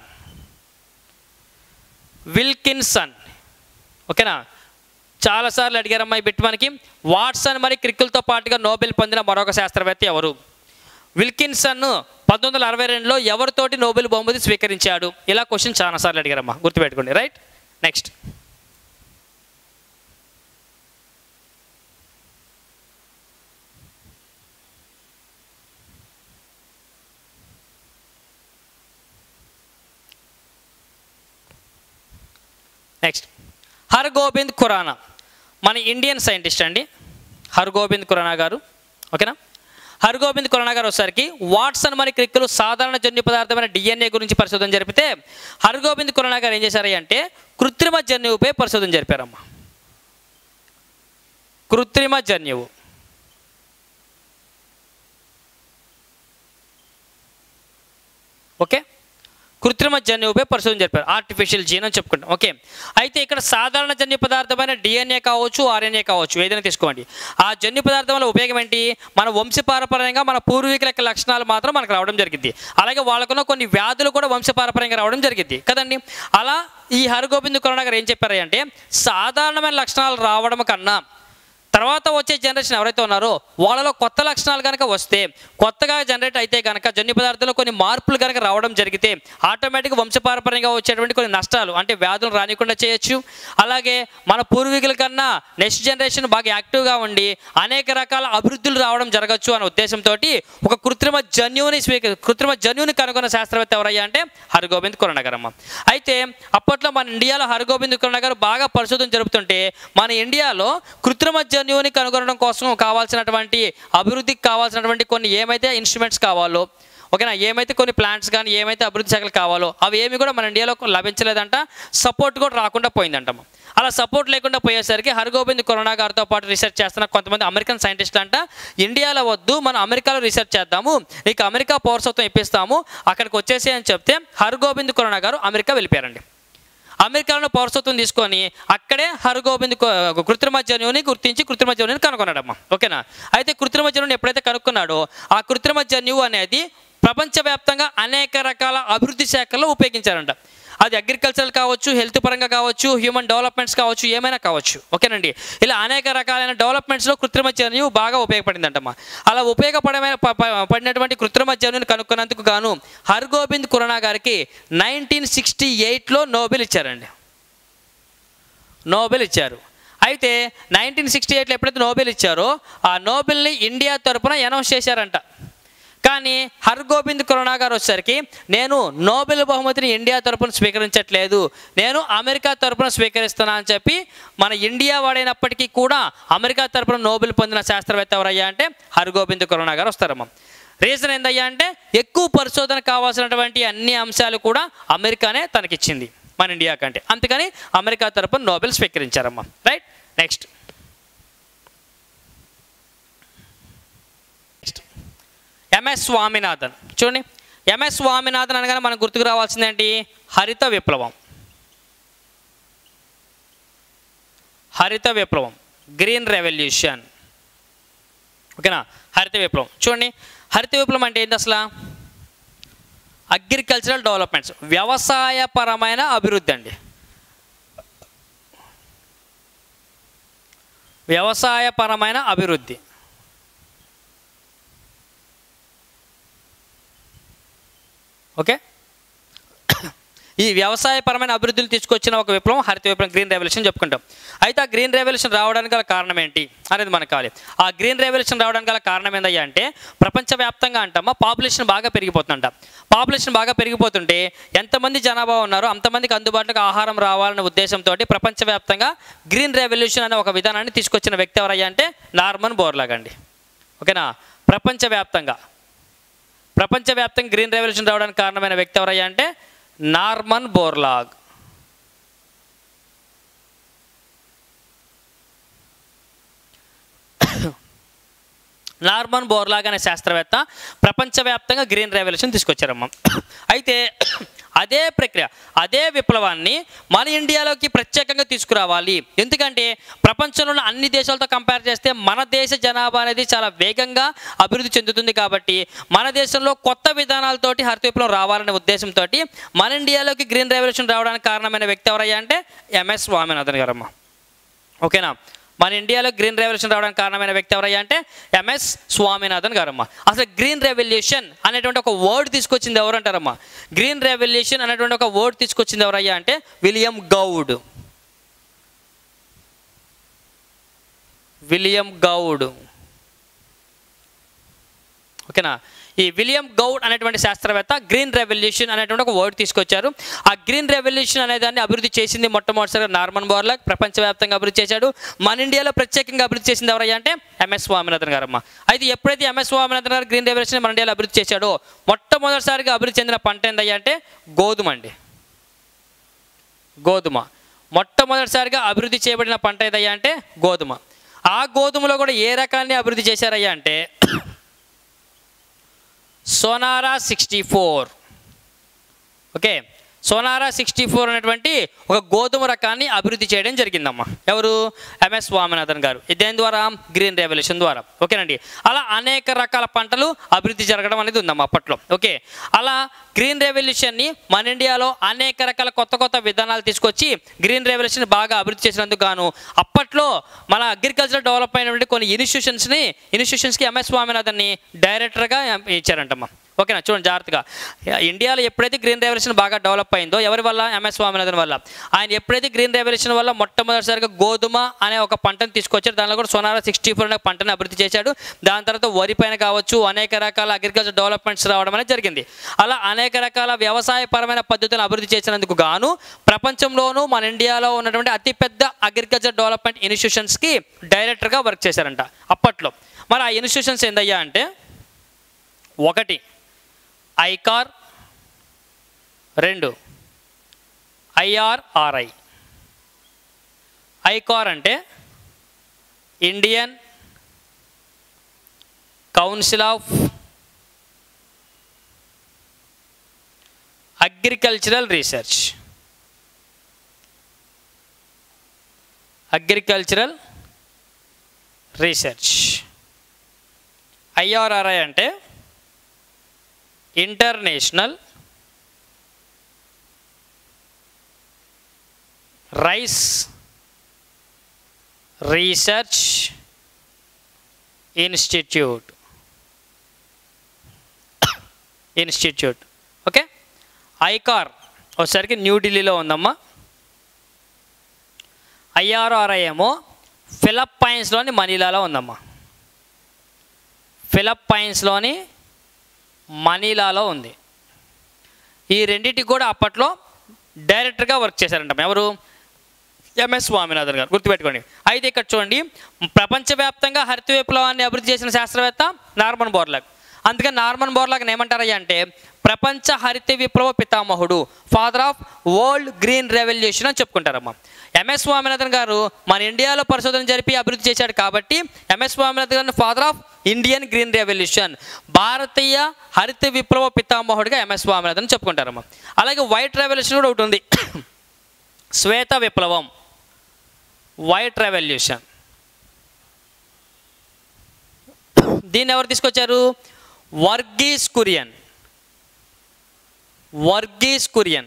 విల్కిన్సన్ ఓకేనా చాలాసార్లు అడిగారమ్మా ఈ బిట్ మనకి వాట్సన్ మరి క్రిక్కులతో పాటుగా నోబెల్ పొందిన మరొక శాస్త్రవేత్త ఎవరు విల్కిన్సన్ పంతొమ్మిది వందల అరవై రెండులో ఎవరితోటి నోబెల్ బహుమతి స్వీకరించాడు ఇలా క్వశ్చన్ చాలాసార్లు అడిగారమ్మా గుర్తుపెట్టుకోండి right next next Har Gobind Khurana మన ఇండియన్ సైంటిస్ట్ అండి హర్ గోబింద్ ఖురానా గారు ఓకేనా హర్ గోబింద్ ఖురానా గారు వచ్చేసరికి వాట్సన్ మరి క్రిక్కులు సాధారణ జన్యు పదార్థమైన డిఎన్ఏ గురించి పరిశోధన జరిపితే హర్ గోబింద్ ఖురానా గారు ఏం చేశారు అంటే కృత్రిమ జన్యువుపై పరిశోధన జరిపారమ్మా కృత్రిమ జన్యువు ఓకే కృత్రిమ జన్యువుపై పరిశోధన జరిపారు ఆర్టిఫిషియల్ జీన్ అని చెప్పుకుంటాం ఓకే అయితే ఇక్కడ సాధారణ జన్యు పదార్థమైన డిఎన్ఏ కావచ్చు ఆర్ఎన్ఏ కావచ్చు ఏదైనా తీసుకోండి ఆ జన్యు పదార్థం వల్ల ఉపయోగం ఏంటి మన వంశపారపర్యంగా మన పూర్వీకుల యొక్క లక్షణాలు మాత్రం మనకు రావడం జరిగింది అలాగే వాళ్ళకున్న కొన్ని వ్యాధులు కూడా వంశపారపర్యంగా రావడం జరిగింది కదండి అలా ఈ హరగోబింద్ కరుణ గారు ఏం చెప్పారంటే సాధారణమైన లక్షణాలు రావడం కన్నా తర్వాత వచ్చే జనరేషన్ ఎవరైతే ఉన్నారో వాళ్ళలో కొత్త లక్షణాలు కనుక వస్తే కొత్తగా జనరేట్ అయితే కనుక జన్యు పదార్థంలో కొన్ని మార్పులు కనుక రావడం జరిగితే ఆటోమేటిక్గా వంశపారపర్యంగా వచ్చేటువంటి కొన్ని నష్టాలు అంటే వ్యాధులు రానికుండా చేయొచ్చు అలాగే మన పూర్వీకుల కన్నా నెక్స్ట్ జనరేషన్ బాగా యాక్టివ్గా ఉండి అనేక రకాల అభివృద్ధులు రావడం జరగచ్చు అనే ఉద్దేశంతో ఒక కృత్రిమ జన్యువుని స్వీక కృత్రిమ జన్యువుని కనుగొన్న శాస్త్రవేత్త ఎవరయ్యా అంటే హరగోబింద్ కురణగరమ్మ అయితే అప్పట్లో మన ఇండియాలో హరగోబింద్ కురణగారు బాగా పరిశోధన జరుపుతుంటే మన ఇండియాలో కృత్రిమ జన్యువుని కనుగొనడం కోసం కావాల్సినటువంటి అభివృద్ధికి కావాల్సినటువంటి కొన్ని ఏమైతే ఇన్స్ట్రుమెంట్స్ కావాలో ఓకేనా ఏమైతే కొన్ని ప్లాంట్స్ కానీ ఏమైతే అభివృద్ధి శాఖలు కావాలో అవి ఏమి కూడా మన ఇండియాలో లభించలేదంట సపోర్ట్ కూడా రాకుండా పోయిందంట అలా సపోర్ట్ లేకుండా పోయేసరికి హర్గోబింద్ కరోనా గారితో పాటు రీసెర్చ్ చేస్తున్న కొంతమంది అమెరికన్ సైంటిస్టులు అంట ఇండియాలో వద్దు మనం అమెరికాలో రీసెర్చ్ చేద్దాము నీకు అమెరికా పౌరసత్వం ఇప్పిస్తాము అక్కడికి వచ్చేసి అని చెప్తే హర్గోబింద్ కరోనా గారు అమెరికా వెళ్ళిపోయారండి అమెరికాలో పౌరసత్వం తీసుకొని అక్కడే హరగోబింద్ కో- కృత్రిమ జన్యువుని గుర్తించి కృత్రిమ జన్యువుని కనుగొన్నాడమ్మా ఓకేనా అయితే కృత్రిమ జన్యువుని ఎప్పుడైతే కనుక్కున్నాడో ఆ కృత్రిమ జన్యువు అనేది ప్రపంచవ్యాప్తంగా అనేక రకాల అభివృద్ధి శాఖల్లో ఉపయోగించారంట అది అగ్రికల్చర్ కావచ్చు హెల్త్ పరంగా కావచ్చు హ్యూమన్ డెవలప్మెంట్స్ కావచ్చు ఏమైనా కావచ్చు ఓకేనండి ఇలా అనేక రకాలైన డెవలప్మెంట్స్లో కృత్రిమ జన్యువు బాగా ఉపయోగపడిందంటమ్మా అలా ఉపయోగపడమైన ప- ప- పడినటువంటి కృత్రిమ జన్యువుని కనుక్కున్నందుకు గాను హర్గోబింద్ కురానా గారికి నైన్టీన్ సిక్స్టీ ఎయిట్లో నోబెల్ ఇచ్చారండి నోబెల్ ఇచ్చారు అయితే నైన్టీన్ సిక్స్టీ ఎయిట్లో ఎప్పుడైతే నోబెల్ ఇచ్చారో ఆ నోబెల్ని ఇండియా తరపున అనౌన్స్ చేశారంట కానీ హర్గోబింద్ కరోనా గారు వచ్చేసరికి నేను నోబెల్ బహుమతిని ఇండియా తరపున స్వీకరించట్లేదు నేను అమెరికా తరపున స్వీకరిస్తున్నా అని చెప్పి మన ఇండియా వాడైనప్పటికీ కూడా అమెరికా తరపున నోబెల్ పొందిన శాస్త్రవేత్త ఎవరయ్యా అంటే హర్గోబింద్ కరోనా గారు వస్తారమ్మా రీజన్ ఏందయ్యా అంటే ఎక్కువ పరిశోధన కావాల్సినటువంటి అన్ని అంశాలు కూడా అమెరికానే తనకిచ్చింది మన ఇండియా కంటే అందుకని అమెరికా తరపున నోబెల్ స్వీకరించారమ్మా right next next MS Swaminathan చూడండి ఎంఎస్ స్వామినాథన్ అనగానే మనకు గుర్తుకు రావాల్సింది ఏంటి హరిత విప్లవం హరిత విప్లవం గ్రీన్ రెవల్యూషన్ ఓకేనా హరిత విప్లవం చూడండి హరిత విప్లవం అంటే ఏంటి అసలు అగ్రికల్చరల్ డెవలప్మెంట్స్ వ్యవసాయపరమైన అభివృద్ధి అండి వ్యవసాయపరమైన అభివృద్ధి ఓకే ఈ వ్యవసాయపరమైన అభివృద్ధిని తీసుకొచ్చిన ఒక విప్లవం హరిత విప్లవం గ్రీన్ రెవల్యూషన్ చెప్పుకుంటాం అయితే ఆ గ్రీన్ రెవల్యూషన్ రావడానికి గల కారణం ఏంటి అనేది మనకు కావాలి ఆ గ్రీన్ రెవల్యూషన్ రావడానికి గల కారణం ఏందయ్యా అంటే ప్రపంచవ్యాప్తంగా అంటామా పాపులేషన్ బాగా పెరిగిపోతుందంట పాపులేషన్ బాగా పెరిగిపోతుంటే ఎంతమంది జనాభా ఉన్నారో అంతమందికి అందుబాటులోకి ఆహారం రావాలనే ఉద్దేశంతో ప్రపంచవ్యాప్తంగా గ్రీన్ రెవల్యూషన్ అనే ఒక విధానాన్ని తీసుకొచ్చిన వ్యక్తి ఎవరయ్యా అంటే నార్మన్ బోర్లాగ్ అండి ఓకేనా ప్రపంచవ్యాప్తంగా ప్రపంచవ్యాప్తంగా గ్రీన్ రెవల్యూషన్ రావడానికి కారణమైన వ్యక్తి ఎవరయ్యా అంటే నార్మన్ బోర్లాగ్ నార్మన్ బోర్లాగ్ అనే శాస్త్రవేత్త ప్రపంచవ్యాప్తంగా గ్రీన్ రెవల్యూషన్ తీసుకొచ్చారమ్మ అయితే అదే ప్రక్రియ అదే విప్లవాన్ని మన ఇండియాలోకి ప్రత్యేకంగా తీసుకురావాలి ఎందుకంటే ప్రపంచంలో ఉన్న అన్ని దేశాలతో కంపేర్ చేస్తే మన దేశ జనాభా అనేది చాలా వేగంగా అభివృద్ధి చెందుతుంది కాబట్టి మన దేశంలో కొత్త విధానాలతోటి హరిత విప్లవం రావాలనే ఉద్దేశంతో మన ఇండియాలోకి గ్రీన్ రెవల్యూషన్ రావడానికి కారణమైన వ్యక్తి ఎవరయ్యా అంటే ఎంఎస్ స్వామినాథన్ గారమ్మ ఓకేనా మన ఇండియాలో గ్రీన్ రెవల్యూషన్ రావడానికి కారణమైన వ్యక్తి ఎవరయ్యా అంటే ఎంఎస్ స్వామినాథన్ గారమ్మ అసలు గ్రీన్ రెవల్యూషన్ అనేటువంటి ఒక వర్డ్ తీసుకొచ్చింది ఎవరు అంటారమ్మా గ్రీన్ రెవల్యూషన్ అనేటువంటి ఒక వర్డ్ తీసుకొచ్చింది ఎవరయ్యా అంటే విలియం గౌడ్ విలియం గౌడ్ ఓకేనా ఈ విలియం గౌడ్ అనేటువంటి శాస్త్రవేత్త గ్రీన్ రెవల్యూషన్ అనేటువంటి ఒక వర్డ్ తీసుకొచ్చారు ఆ గ్రీన్ రెవల్యూషన్ అనే దాన్ని అభివృద్ధి చేసింది మొట్టమొదటిసారిగా నార్మన్ బోర్లాగ్ ప్రపంచవ్యాప్తంగా అభివృద్ధి చేశాడు మన ఇండియాలో ప్రత్యేకంగా అభివృద్ధి చేసింది ఎవరయ్యా అంటే ఎంఎస్ స్వామినాథన్ గారమ్మ అయితే ఎప్పుడైతే ఎంఎస్ స్వామినాథన్ గారు గ్రీన్ రెవల్యూషన్ మన ఇండియాలో అభివృద్ధి చేశాడో మొట్టమొదటిసారిగా అభివృద్ధి చెందిన పంట ఏందయ్యా అంటే గోధుమ అండి గోధుమ మొట్టమొదటిసారిగా అభివృద్ధి చేయబడిన పంట ఏదయ్యా అంటే గోధుమ ఆ గోధుమలో కూడా ఏ రకాన్ని అభివృద్ధి చేశారయ్యా అంటే Sonora sixty four okay Sonora sixty four అనేటువంటి ఒక గోధుమ రకాన్ని అభివృద్ధి చేయడం జరిగిందమ్మా ఎవరు ఎంఎస్ స్వామినాథన్ గారు ఇది దేని ద్వారా గ్రీన్ రెవల్యూషన్ ద్వారా ఓకేనండి అలా అనేక రకాల పంటలు అభివృద్ధి జరగడం అనేది ఉందమ్మా అప్పట్లో ఓకే అలా గ్రీన్ రెవల్యూషన్ని మన ఇండియాలో అనేక రకాల కొత్త కొత్త విధానాలు తీసుకొచ్చి గ్రీన్ రెవల్యూషన్ బాగా అభివృద్ధి చేసినందుకు గాను అప్పట్లో మన అగ్రికల్చర్ డెవలప్ అయినటువంటి కొన్ని ఇన్స్టిట్యూషన్స్ని ఇన్స్టిట్యూషన్స్కి ఎంఎస్ స్వామినాథన్ని డైరెక్టర్గా ఇచ్చారంటమ్మా ఓకేనా చూడండి జాగ్రత్తగా ఇండియాలో ఎప్పుడైతే గ్రీన్ రెవల్యూషన్ బాగా డెవలప్ అయిందో ఎవరి వల్ల ఎంఎస్ స్వామినాథన్ వల్ల ఆయన ఎప్పుడైతే గ్రీన్ రెవల్యూషన్ వల్ల మొట్టమొదటిసారిగా గోధుమ అనే ఒక పంటను తీసుకొచ్చారు దానిలో కూడా సోనారా సిక్స్టీ ఫోర్ అనే పంటను అభివృద్ధి చేశాడు దాని తర్వాత వరి పైన కావచ్చు అనేక రకాల అగ్రికల్చర్ డెవలప్మెంట్స్ రావడం అనేది జరిగింది అలా అనేక రకాల వ్యవసాయపరమైన పద్ధతులను అభివృద్ధి చేసినందుకు గాను ప్రపంచంలోనూ మన ఇండియాలో ఉన్నటువంటి అతిపెద్ద అగ్రికల్చర్ డెవలప్మెంట్ ఇన్స్టిట్యూషన్స్కి డైరెక్టర్గా వర్క్ చేశారంట అప్పట్లో మరి ఆ ఇన్స్టిట్యూషన్స్ ఏందయ్యా అంటే ఒకటి ఐకార్ రెండు ఐఆర్ఆర్ఐ ఐకార్ అంటే Indian council of agricultural research agricultural research IRRI అంటే international rice research institute institute okay ICAR ఒకసారికి న్యూఢిల్లీలో ఉందమ్మా ఐఆర్ఆర్ఐ ఏమో ఫిలప్పైన్స్లోని మనీలాలో ఉందమ్మా ఫిలప్పైన్స్లోని మనీలాలో ఉంది ఈ రెండింటికి కూడా అప్పట్లో డైరెక్టర్గా వర్క్ చేశారంట ఎవరు ఎంఎస్ స్వామినాథన్ గారు గుర్తుపెట్టుకోండి అయితే ఇక్కడ చూడండి ప్రపంచవ్యాప్తంగా హరిత విప్లవాన్ని అభివృద్ధి చేసిన శాస్త్రవేత్త నార్మన్ బోర్లాగ్ అందుకని నార్మన్ బోర్లాగ్ ఏమంటారయ్యా అంటే ప్రపంచ హరిత విప్లవ పితామహుడు father of world green revolution అని చెప్పుకుంటారమ్మా ఎంఎస్ స్వామినాథన్ గారు మన ఇండియాలో పరిశోధన జరిపి అభివృద్ధి చేశాడు కాబట్టి ఎంఎస్ స్వామినాథన్ గారిని father of Indian green revolution భారతీయ హరిత విప్లవ పితామహుడిగా ఎంఎస్ స్వామినాథన్ చెప్పుకుంటారమ్మా అలాగే వైట్ రెవల్యూషన్ కూడా ఒకటి ఉంది శ్వేత విప్లవం వైట్ రెవల్యూషన్ దీన్ని ఎవరు తీసుకొచ్చారు వర్గీస్ కురియన్ వర్గీస్ కురియన్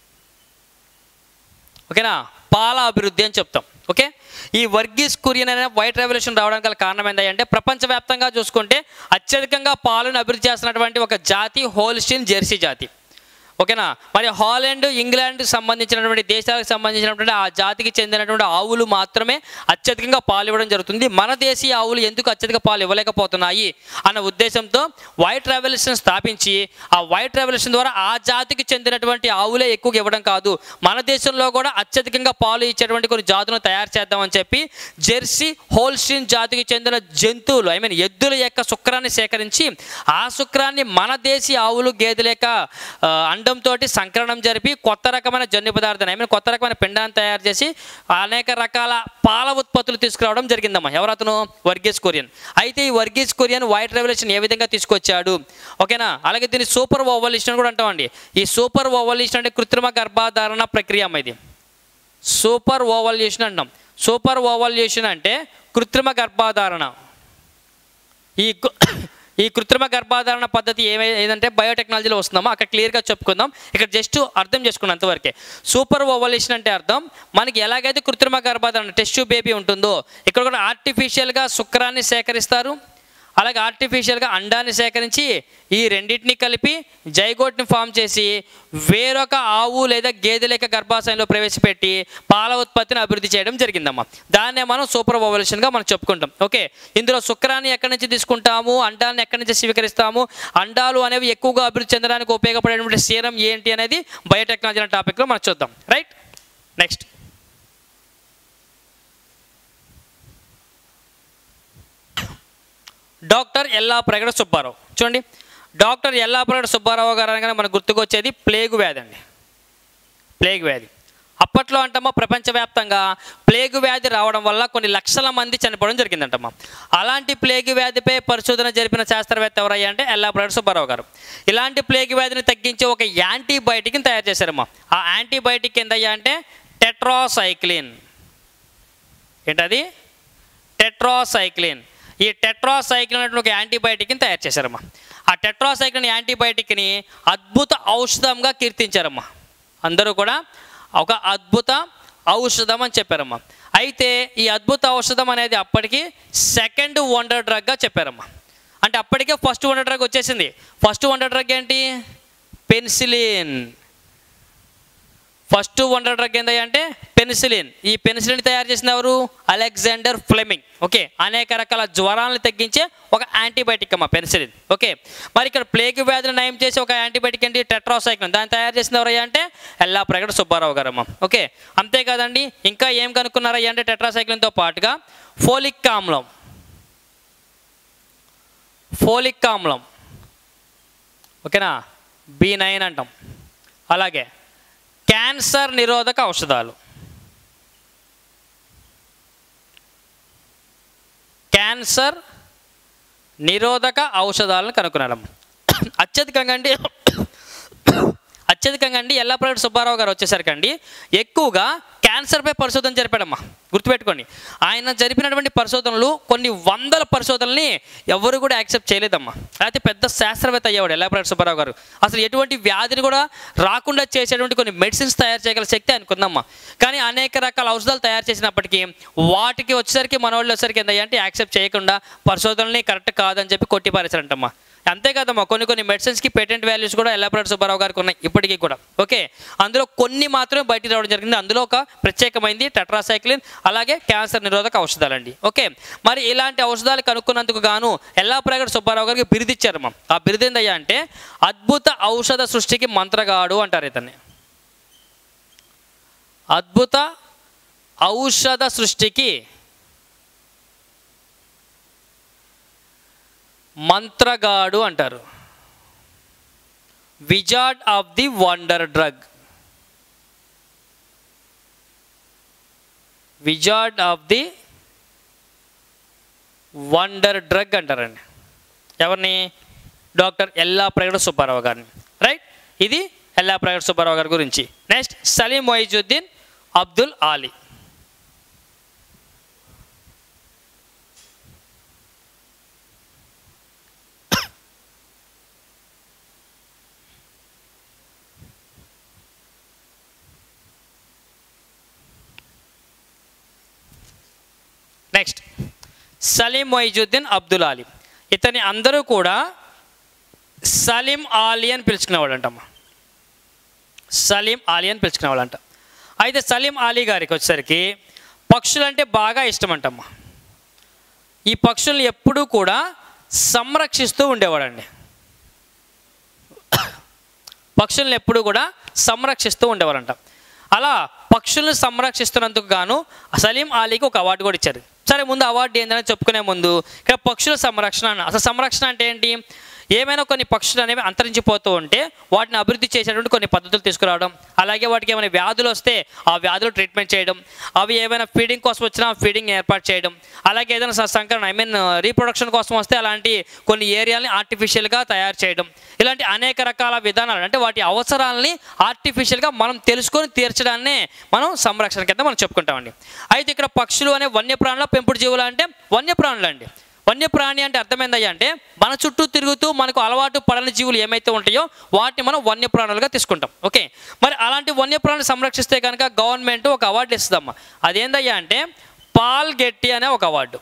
ఓకేనా పాల అభివృద్ధి అని చెప్తాం ఓకే ఈ వర్గీస్ కురియన్ అనే వైట్ రెవల్యూషన్ రావడానికి గల కారణం ఏంటంటే ప్రపంచవ్యాప్తంగా చూసుకుంటే అత్యధికంగా పాలను అభివృద్ధి చేస్తున్నటువంటి ఒక జాతి హోల్స్టీన్ జెర్సీ జాతి ఓకేనా మరి హాలండ్ ఇంగ్లాండ్ సంబంధించినటువంటి దేశాలకు సంబంధించినటువంటి ఆ జాతికి చెందినటువంటి ఆవులు మాత్రమే అత్యధికంగా పాలు ఇవ్వడం జరుగుతుంది మన దేశీయ ఆవులు ఎందుకు అత్యధిక పాలు ఇవ్వలేకపోతున్నాయి అన్న ఉద్దేశంతో వైట్ రెవల్యూషన్ స్థాపించి ఆ వైట్ రెవల్యూషన్ ద్వారా ఆ జాతికి చెందినటువంటి ఆవులే ఎక్కువగా ఇవ్వడం కాదు మన దేశంలో కూడా అత్యధికంగా పాలు ఇచ్చేటువంటి కొన్ని జాతులను తయారు చేద్దామని చెప్పి జెర్సీ హోల్స్టీన్ జాతికి చెందిన జంతువులు ఐ మీన్ ఎద్దుల యొక్క శుక్రాన్ని సేకరించి ఆ శుక్రాన్ని మన దేశీయ ఆవులు గేదెల యొక్క ఆ, అండంతో సంకలనం జరిపి కొత్త రకమైన జన్యు పదార్థాన్ని ఐ మీన్ కొత్త రకమైన పిండాన్ని తయారు చేసి అనేక రకాల పాల ఉత్పత్తులు తీసుకురావడం జరిగిందమ్మా ఎవరు అతను వర్గీస్ కొరియన్ అయితే ఈ వర్గీస్ కొరియన్ వైట్ రెవల్యూషన్ ఏ విధంగా తీసుకొచ్చాడు ఓకేనా అలాగే దీన్ని సూపర్ ఓవల్యూషన్ కూడా అంటామండి ఈ సూపర్ ఓవల్యూషన్ అంటే కృత్రిమ గర్భధారణ ప్రక్రియ అమ్మ ఇది సూపర్ ఓవల్యూషన్ అంటాం సూపర్ ఓవల్యూషన్ అంటే కృత్రిమ గర్భధారణ ఈ కు- ఈ కృత్రిమ గర్భధారణ పద్ధతి ఏమై ఏదంటే బయోటెక్నాలజీలో వస్తుందామో అక్కడ క్లియర్గా చెప్పుకుందాం ఇక్కడ జస్ట్ అర్థం చేసుకున్నంతవరకే సూపర్ ఓవల్యూషన్ అంటే అర్థం మనకి ఎలాగైతే కృత్రిమ గర్భధారణ టెస్ట్ బేబీ ఉంటుందో ఇక్కడ కూడా ఆర్టిఫిషియల్గా శుక్రాన్ని సేకరిస్తారు అలాగే ఆర్టిఫిషియల్గా అండాన్ని సేకరించి ఈ రెండింటిని కలిపి జైగోట్ని ఫామ్ చేసి వేరొక ఆవు లేదా గేదెల యొక్క గర్భాశయంలో ప్రవేశపెట్టి పాల ఉత్పత్తిని అభివృద్ధి చేయడం జరిగిందమ్మా దాన్నే మనం సూపర్ ఓవల్యూషన్గా మనం చెప్పుకుంటాం ఓకే ఇందులో శుక్రాన్ని ఎక్కడి నుంచి తీసుకుంటాము అండాన్ని ఎక్కడి నుంచి స్వీకరిస్తాము అండాలు అనేవి ఎక్కువగా అభివృద్ధి చెందడానికి ఉపయోగపడేటువంటి సీరం ఏంటి అనేది బయోటెక్నాలజీ అనే టాపిక్లో మనం చూద్దాం right next doctor Yellapragada Subbarao చూడండి డాక్టర్ ఎల్లాప్రగడ సుబ్బారావు గారు అనగానే మనకు గుర్తుకొచ్చేది ప్లేగు వ్యాధి అండి ప్లేగు వ్యాధి అప్పట్లో అంటమ్మా ప్రపంచవ్యాప్తంగా ప్లేగు వ్యాధి రావడం వల్ల కొన్ని లక్షల మంది చనిపోవడం జరిగిందంటమ్మా అలాంటి ప్లేగు వ్యాధిపై పరిశోధన జరిపిన శాస్త్రవేత్త ఎవరయ్యా అంటే ఎల్లాప్రగడ సుబ్బారావు గారు ఇలాంటి ప్లేగు వ్యాధిని తగ్గించే ఒక యాంటీబయాటిక్ని తయారు చేశారమ్మా ఆ యాంటీబయాటిక్ ఏందయ్యా అంటే టెట్రాసైక్లిన్ ఏంటది టెట్రాసైక్లిన్ ఈ టెట్రాసైక్లిన్ అనేటువంటి ఒక యాంటీబయాటిక్ని తయారు చేశారమ్మా ఆ టెట్రాసైక్లిన్ యాంటీబయాటిక్ని అద్భుత ఔషధంగా కీర్తించారమ్మా అందరూ కూడా ఒక అద్భుత ఔషధం అని చెప్పారమ్మా అయితే ఈ అద్భుత ఔషధం అనేది అప్పటికి సెకండ్ వండర్ డ్రగ్గా చెప్పారమ్మా అంటే అప్పటికే ఫస్ట్ వండర్ డ్రగ్ వచ్చేసింది ఫస్ట్ వండర్ డ్రగ్ ఏంటి పెన్సిలిన్ ఫస్ట్ వండర్ డ్రగ్ ఏంటంటే అంటే పెన్సిలిన్ ఈ పెన్సిలిన్ తయారు చేసిన ఎవరు అలెగ్జాండర్ ఫ్లెమింగ్ ఓకే అనేక రకాల జ్వరాలను తగ్గించే ఒక యాంటీబయాటిక్ అమ్మా పెన్సిలిన్ ఓకే మరి ఇక్కడ ప్లేగ్ వ్యాధిని నయం చేసే ఒక యాంటీబయాటిక్ ఏంటి టెట్రాసైక్లిన్ దాన్ని తయారు చేసిన ఎవరయ్యా అంటే ఎల్లా ప్రగడ సుబ్బారావు గారు అమ్మ ఓకే అంతేకాదండి ఇంకా ఏం కనుక్కున్నారయ్యా అంటే టెట్రాసైక్లిన్తో పాటుగా ఫోలిక్ ఆమ్లం ఫోలిక్ ఆమ్లం ఓకేనా బి నైన్ అంటాం అలాగే క్యాన్సర్ నిరోధక ఔషధాలు క్యాన్సర్ నిరోధక ఔషధాలను కనుక్కున్నాడమ్మ అత్యధికంగా అండి అత్యధికంగా అండి ఎల్లప్రగడ సుబ్బారావు గారు వచ్చేసరికి అండి ఎక్కువగా క్యాన్సర్పై పరిశోధన జరిపాడమ్మా గుర్తుపెట్టుకోండి ఆయన జరిపినటువంటి పరిశోధనలు కొన్ని వందల పరిశోధనల్ని ఎవరు కూడా యాక్సెప్ట్ చేయలేదమ్మా అయితే పెద్ద శాస్త్రవేత్త అయ్యేవాడు ఎల్లప్రగడ సుబ్బారావు గారు అసలు ఎటువంటి వ్యాధిని కూడా రాకుండా చేసేటువంటి కొన్ని మెడిసిన్స్ తయారు చేయగల శక్తి ఆయనకు ఉందమ్మా కానీ అనేక రకాల ఔషధాలు తయారు చేసినప్పటికీ వాటికి వచ్చేసరికి మన వాళ్ళు వచ్చేసరికి ఏంటంటే యాక్సెప్ట్ చేయకుండా పరిశోధనల్ని కరెక్ట్ కాదని చెప్పి కొట్టి పారేశారంటమ్మా అంతే కదమ్మా కొన్ని కొన్ని మెడిసిన్స్కి పేటెంట్ వాల్యూస్ కూడా ఎల్లప్రగడ సుబ్బారావు గారికి ఉన్నాయి ఇప్పటికీ కూడా ఓకే అందులో కొన్ని మాత్రమే బయటికి రావడం జరిగింది అందులో ఒక ప్రత్యేకమైంది టెట్రాసైక్లిన్ అలాగే క్యాన్సర్ నిరోధక ఔషధాలండి ఓకే మరి ఇలాంటి ఔషధాలు కనుక్కున్నందుకు గాను ఎల్లాప్రగడ సుబ్బారావు గారికి బిరుదిచ్చారమ్మా ఆ బిరుదు ఏందయ్యా అంటే అద్భుత ఔషధ సృష్టికి మంత్రగాడు అంటారు ఇతన్ని అద్భుత ఔషధ సృష్టికి మంత్రగాడు అంటారు wizard of the wonder drug wizard of the wonder drug అంటారండి ఎవరిని డాక్టర్ ఎల్లా ప్రగడ సుబ్బారావు గారిని రైట్ ఇది ఎల్లా ప్రగడ సుబ్బారావు గారి గురించి నెక్స్ట్ సలీం మొయిజుద్దీన్ అబ్దుల్ ఆలీ నెక్స్ట్ సలీం మొయిజుద్దీన్ అబ్దుల్ ఆలీ ఇతని అందరూ కూడా సలీం ఆలీ అని పిలుచుకునేవాళ్ళంటమ్మా సలీం ఆలీ అని పిలుచుకునేవాళ్ళంట అయితే సలీం ఆలీ గారికి వచ్చేసరికి పక్షులంటే బాగా ఇష్టం అంటమ్మా ఈ పక్షుల్ని ఎప్పుడూ కూడా సంరక్షిస్తూ ఉండేవాడండి పక్షుల్ని ఎప్పుడూ కూడా సంరక్షిస్తూ ఉండేవారంట అలా పక్షుల్ని సంరక్షిస్తున్నందుకు గాను సలీం ఆలీకి ఒక అవార్డు కూడా ఇచ్చారు సరే ముందు అవార్డు ఏందని చెప్పుకునే ముందు ఇక్కడ పక్షుల సంరక్షణ అన్న అసలు సంరక్షణ అంటే ఏంటి ఏమైనా కొన్ని పక్షులు అనేవి అంతరించిపోతూ ఉంటే వాటిని అభివృద్ధి చేసేటువంటి కొన్ని పద్ధతులు తీసుకురావడం అలాగే వాటికి ఏమైనా వ్యాధులు వస్తే ఆ వ్యాధులు ట్రీట్మెంట్ చేయడం అవి ఏమైనా ఫీడింగ్ కోసం వచ్చినా ఫీడింగ్ ఏర్పాటు చేయడం అలాగే ఏదైనా స- సంకరణ ఐ మీన్ రీప్రొడక్షన్ కోసం వస్తే అలాంటి కొన్ని ఏరియాలని ఆర్టిఫిషియల్గా తయారు చేయడం ఇలాంటి అనేక రకాల విధానాలు అంటే వాటి అవసరాలని ఆర్టిఫిషియల్గా మనం తెలుసుకొని తీర్చడాన్నే మనం సంరక్షణ కింద మనం చెప్పుకుంటామండి అయితే ఇక్కడ పక్షులు అనే వన్యప్రాణుల పెంపుడు జీవులు అంటే వన్యప్రాణులు అండి వన్యప్రాణి అంటే అర్థమైందయ్యా అంటే మన చుట్టూ తిరుగుతూ మనకు అలవాటు పడని జీవులు ఏమైతే ఉంటాయో వాటిని మనం వన్యప్రాణులుగా తీసుకుంటాం ఓకే మరి అలాంటి వన్యప్రాణులు సంరక్షిస్తే కనుక గవర్నమెంట్ ఒక అవార్డు ఇస్తుందమ్మా అదేందయ్యా అంటే పాల్ గెట్టి అనే ఒక అవార్డు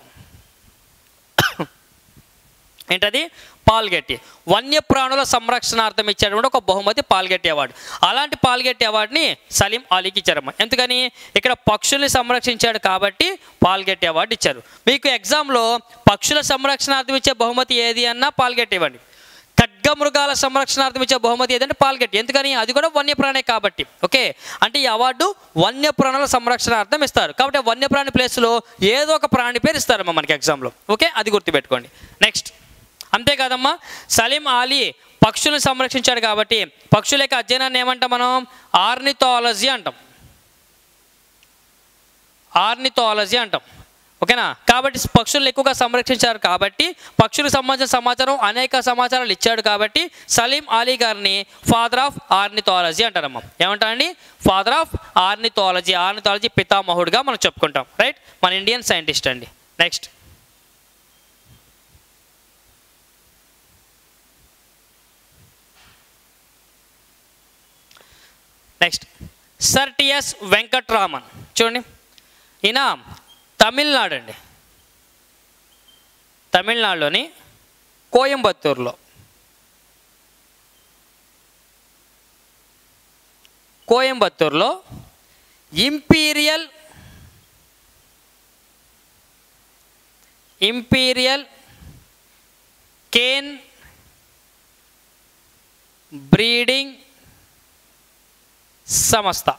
ఏంటది పాల్గెట్టి వన్యప్రాణుల సంరక్షణార్థం ఇచ్చేటువంటి ఒక బహుమతి పాల్గెట్టి అవార్డు అలాంటి పాల్గెట్టి అవార్డుని సలీం అలీకి ఇచ్చారమ్మ ఎందుకని ఇక్కడ పక్షుల్ని సంరక్షించాడు కాబట్టి పాల్గెట్టి అవార్డు ఇచ్చారు మీకు ఎగ్జామ్లో పక్షుల సంరక్షణార్థం ఇచ్చే బహుమతి ఏది అన్నా పాల్గెట్టి ఇవ్వండి ఖడ్గమృగాల సంరక్షణార్థం ఇచ్చే బహుమతి ఏదంటే పాల్గెట్టి ఎందుకని అది కూడా వన్యప్రాణే కాబట్టి ఓకే అంటే ఈ అవార్డు వన్యప్రాణుల సంరక్షణార్థం ఇస్తారు కాబట్టి ఆ వన్యప్రాణి ప్లేస్లో ఏదో ఒక ప్రాణి పేరు ఇస్తారమ్మా మనకి ఎగ్జామ్లో ఓకే అది గుర్తుపెట్టుకోండి నెక్స్ట్ అంతేకాదమ్మా సలీం ఆలీ పక్షులను సంరక్షించాడు కాబట్టి పక్షుల యొక్క అధ్యయనాన్ని ఏమంటాం మనం ఆర్నిథాలజీ అంటాం ఆర్నిథాలజీ అంటాం ఓకేనా కాబట్టి పక్షులను ఎక్కువగా సంరక్షించారు కాబట్టి పక్షులకు సంబంధించిన సమాచారం అనేక సమాచారాలు ఇచ్చాడు కాబట్టి సలీం అలీ గారిని ఫాదర్ ఆఫ్ ఆర్నిథాలజీ అంటారమ్మా ఏమంటారండి ఫాదర్ ఆఫ్ ఆర్నిథాలజీ ఆర్నిథాలజీ పితామహుడుగా మనం చెప్పుకుంటాం రైట్ మన ఇండియన్ సైంటిస్ట్ అండి next next sir TS Venkatraman చూడండి ఈయన తమిళనాడు అండి తమిళనాడులోని కోయంబత్తూరులో కోయంబత్తూరులో ఇంపీరియల్ ఇంపీరియల్ కేన్ బ్రీడింగ్ సంస్థ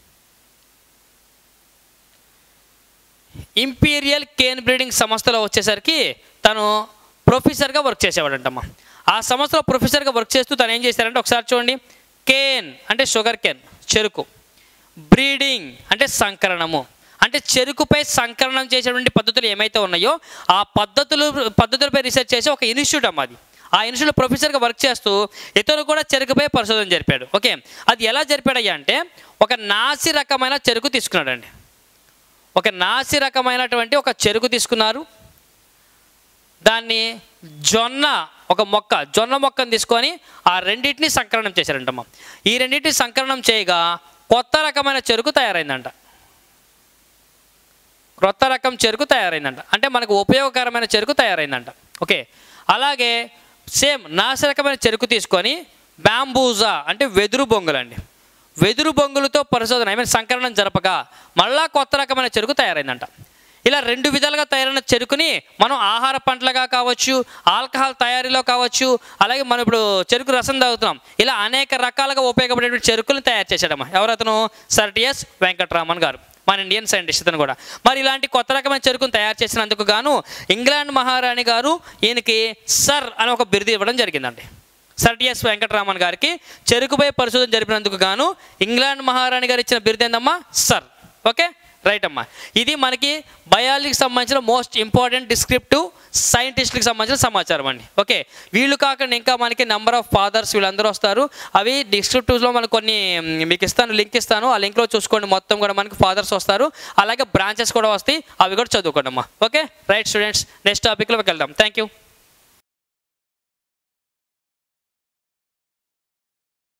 ఇంపీరియల్ కేన్ బ్రీడింగ్ సంస్థలో వచ్చేసరికి తను ప్రొఫెసర్గా వర్క్ చేసేవాడంటమ్మా ఆ సంస్థలో ప్రొఫెసర్గా వర్క్ చేస్తూ తను ఏం చేశారంటే ఒకసారి చూడండి కేన్ అంటే షుగర్ కేన్ చెరుకు బ్రీడింగ్ అంటే సంకరణము అంటే చెరుకుపై సంకలనం చేసేటువంటి పద్ధతులు ఏమైతే ఉన్నాయో ఆ పద్ధతులు పద్ధతులపై రీసెర్చ్ చేసి ఒక ఇన్స్టిట్యూట్ అమ్మ అది ఆ ఇన్స్టిట్యూట్ ప్రొఫెసర్గా వర్క్ చేస్తూ ఇతను కూడా చెరుకుపై పరిశోధన జరిపాడు ఓకే అది ఎలా జరిపాడయ్యా అంటే ఒక నాసి రకమైన చెరుకు తీసుకున్నాడండి ఒక నాసి రకమైనటువంటి ఒక చెరుకు తీసుకున్నారు దాన్ని జొన్న ఒక మొక్క జొన్న మొక్కను తీసుకొని ఆ రెండింటిని సంకలనం చేశారంటమ్మా ఈ రెండింటిని సంకలనం చేయగా కొత్త రకమైన చెరుకు తయారైందంట క్రొత్త రకం చెరుకు తయారైందంట అంటే మనకు ఉపయోగకరమైన చెరుకు తయారైందంట ఓకే అలాగే సేమ్ నాసి రకమైన చెరుకు తీసుకొని బ్యాంబూజా అంటే వెదురు బొంగులండి వెదురు బొంగులతో పరిశోధన ఐ మీన్ సంకలనం జరపగా మళ్ళా కొత్త రకమైన చెరుకు తయారైందంట ఇలా రెండు విధాలుగా తయారైన చెరుకుని మనం ఆహార పంటలుగా కావచ్చు ఆల్కహాల్ తయారీలో కావచ్చు అలాగే మనం ఇప్పుడు చెరుకు రసం తాగుతున్నాం ఇలా అనేక రకాలుగా ఉపయోగపడేటువంటి చెరుకులను తయారు చేశాడమ్మా ఎవరతను సర్ టిఎస్ వెంకటరామన్ గారు మన ఇండియన్ సైంటిస్ట్ ఇతను కూడా మరి ఇలాంటి కొత్త రకమైన చెరుకును తయారు చేసినందుకు గాను ఇంగ్లాండ్ మహారాణి గారు ఈయనకి సర్ అని ఒక బిరుదు ఇవ్వడం జరిగిందండి సర్ టిఎస్ వెంకటరామన్ గారికి చెరుకుపై పరిశోధన జరిపినందుకు గాను ఇంగ్లాండ్ మహారాణి గారు ఇచ్చిన బిరుదు ఏందమ్మా సర్ ఓకే రైట్ అమ్మా ఇది మనకి బయాలజీకి సంబంధించిన మోస్ట్ ఇంపార్టెంట్ డిస్క్రిప్టివ్ సైంటిస్ట్కి సంబంధించిన సమాచారం అండి ఓకే వీళ్ళు కాకుండా ఇంకా మనకి నెంబర్ ఆఫ్ ఫాదర్స్ వీళ్ళందరూ వస్తారు అవి డిస్క్రిప్టివ్స్లో మనకు కొన్ని మ్, మీకు ఇస్తాను లింక్ ఇస్తాను ఆ లింక్లో చూసుకోండి మొత్తం కూడా మనకి ఫాదర్స్ వస్తారు అలాగే బ్రాంచెస్ కూడా వస్తాయి అవి కూడా చదువుకోండి అమ్మా ఓకే రైట్ స్టూడెంట్స్ నెక్స్ట్ టాపిక్లోకి వెళ్దాం థ్యాంక్ యూ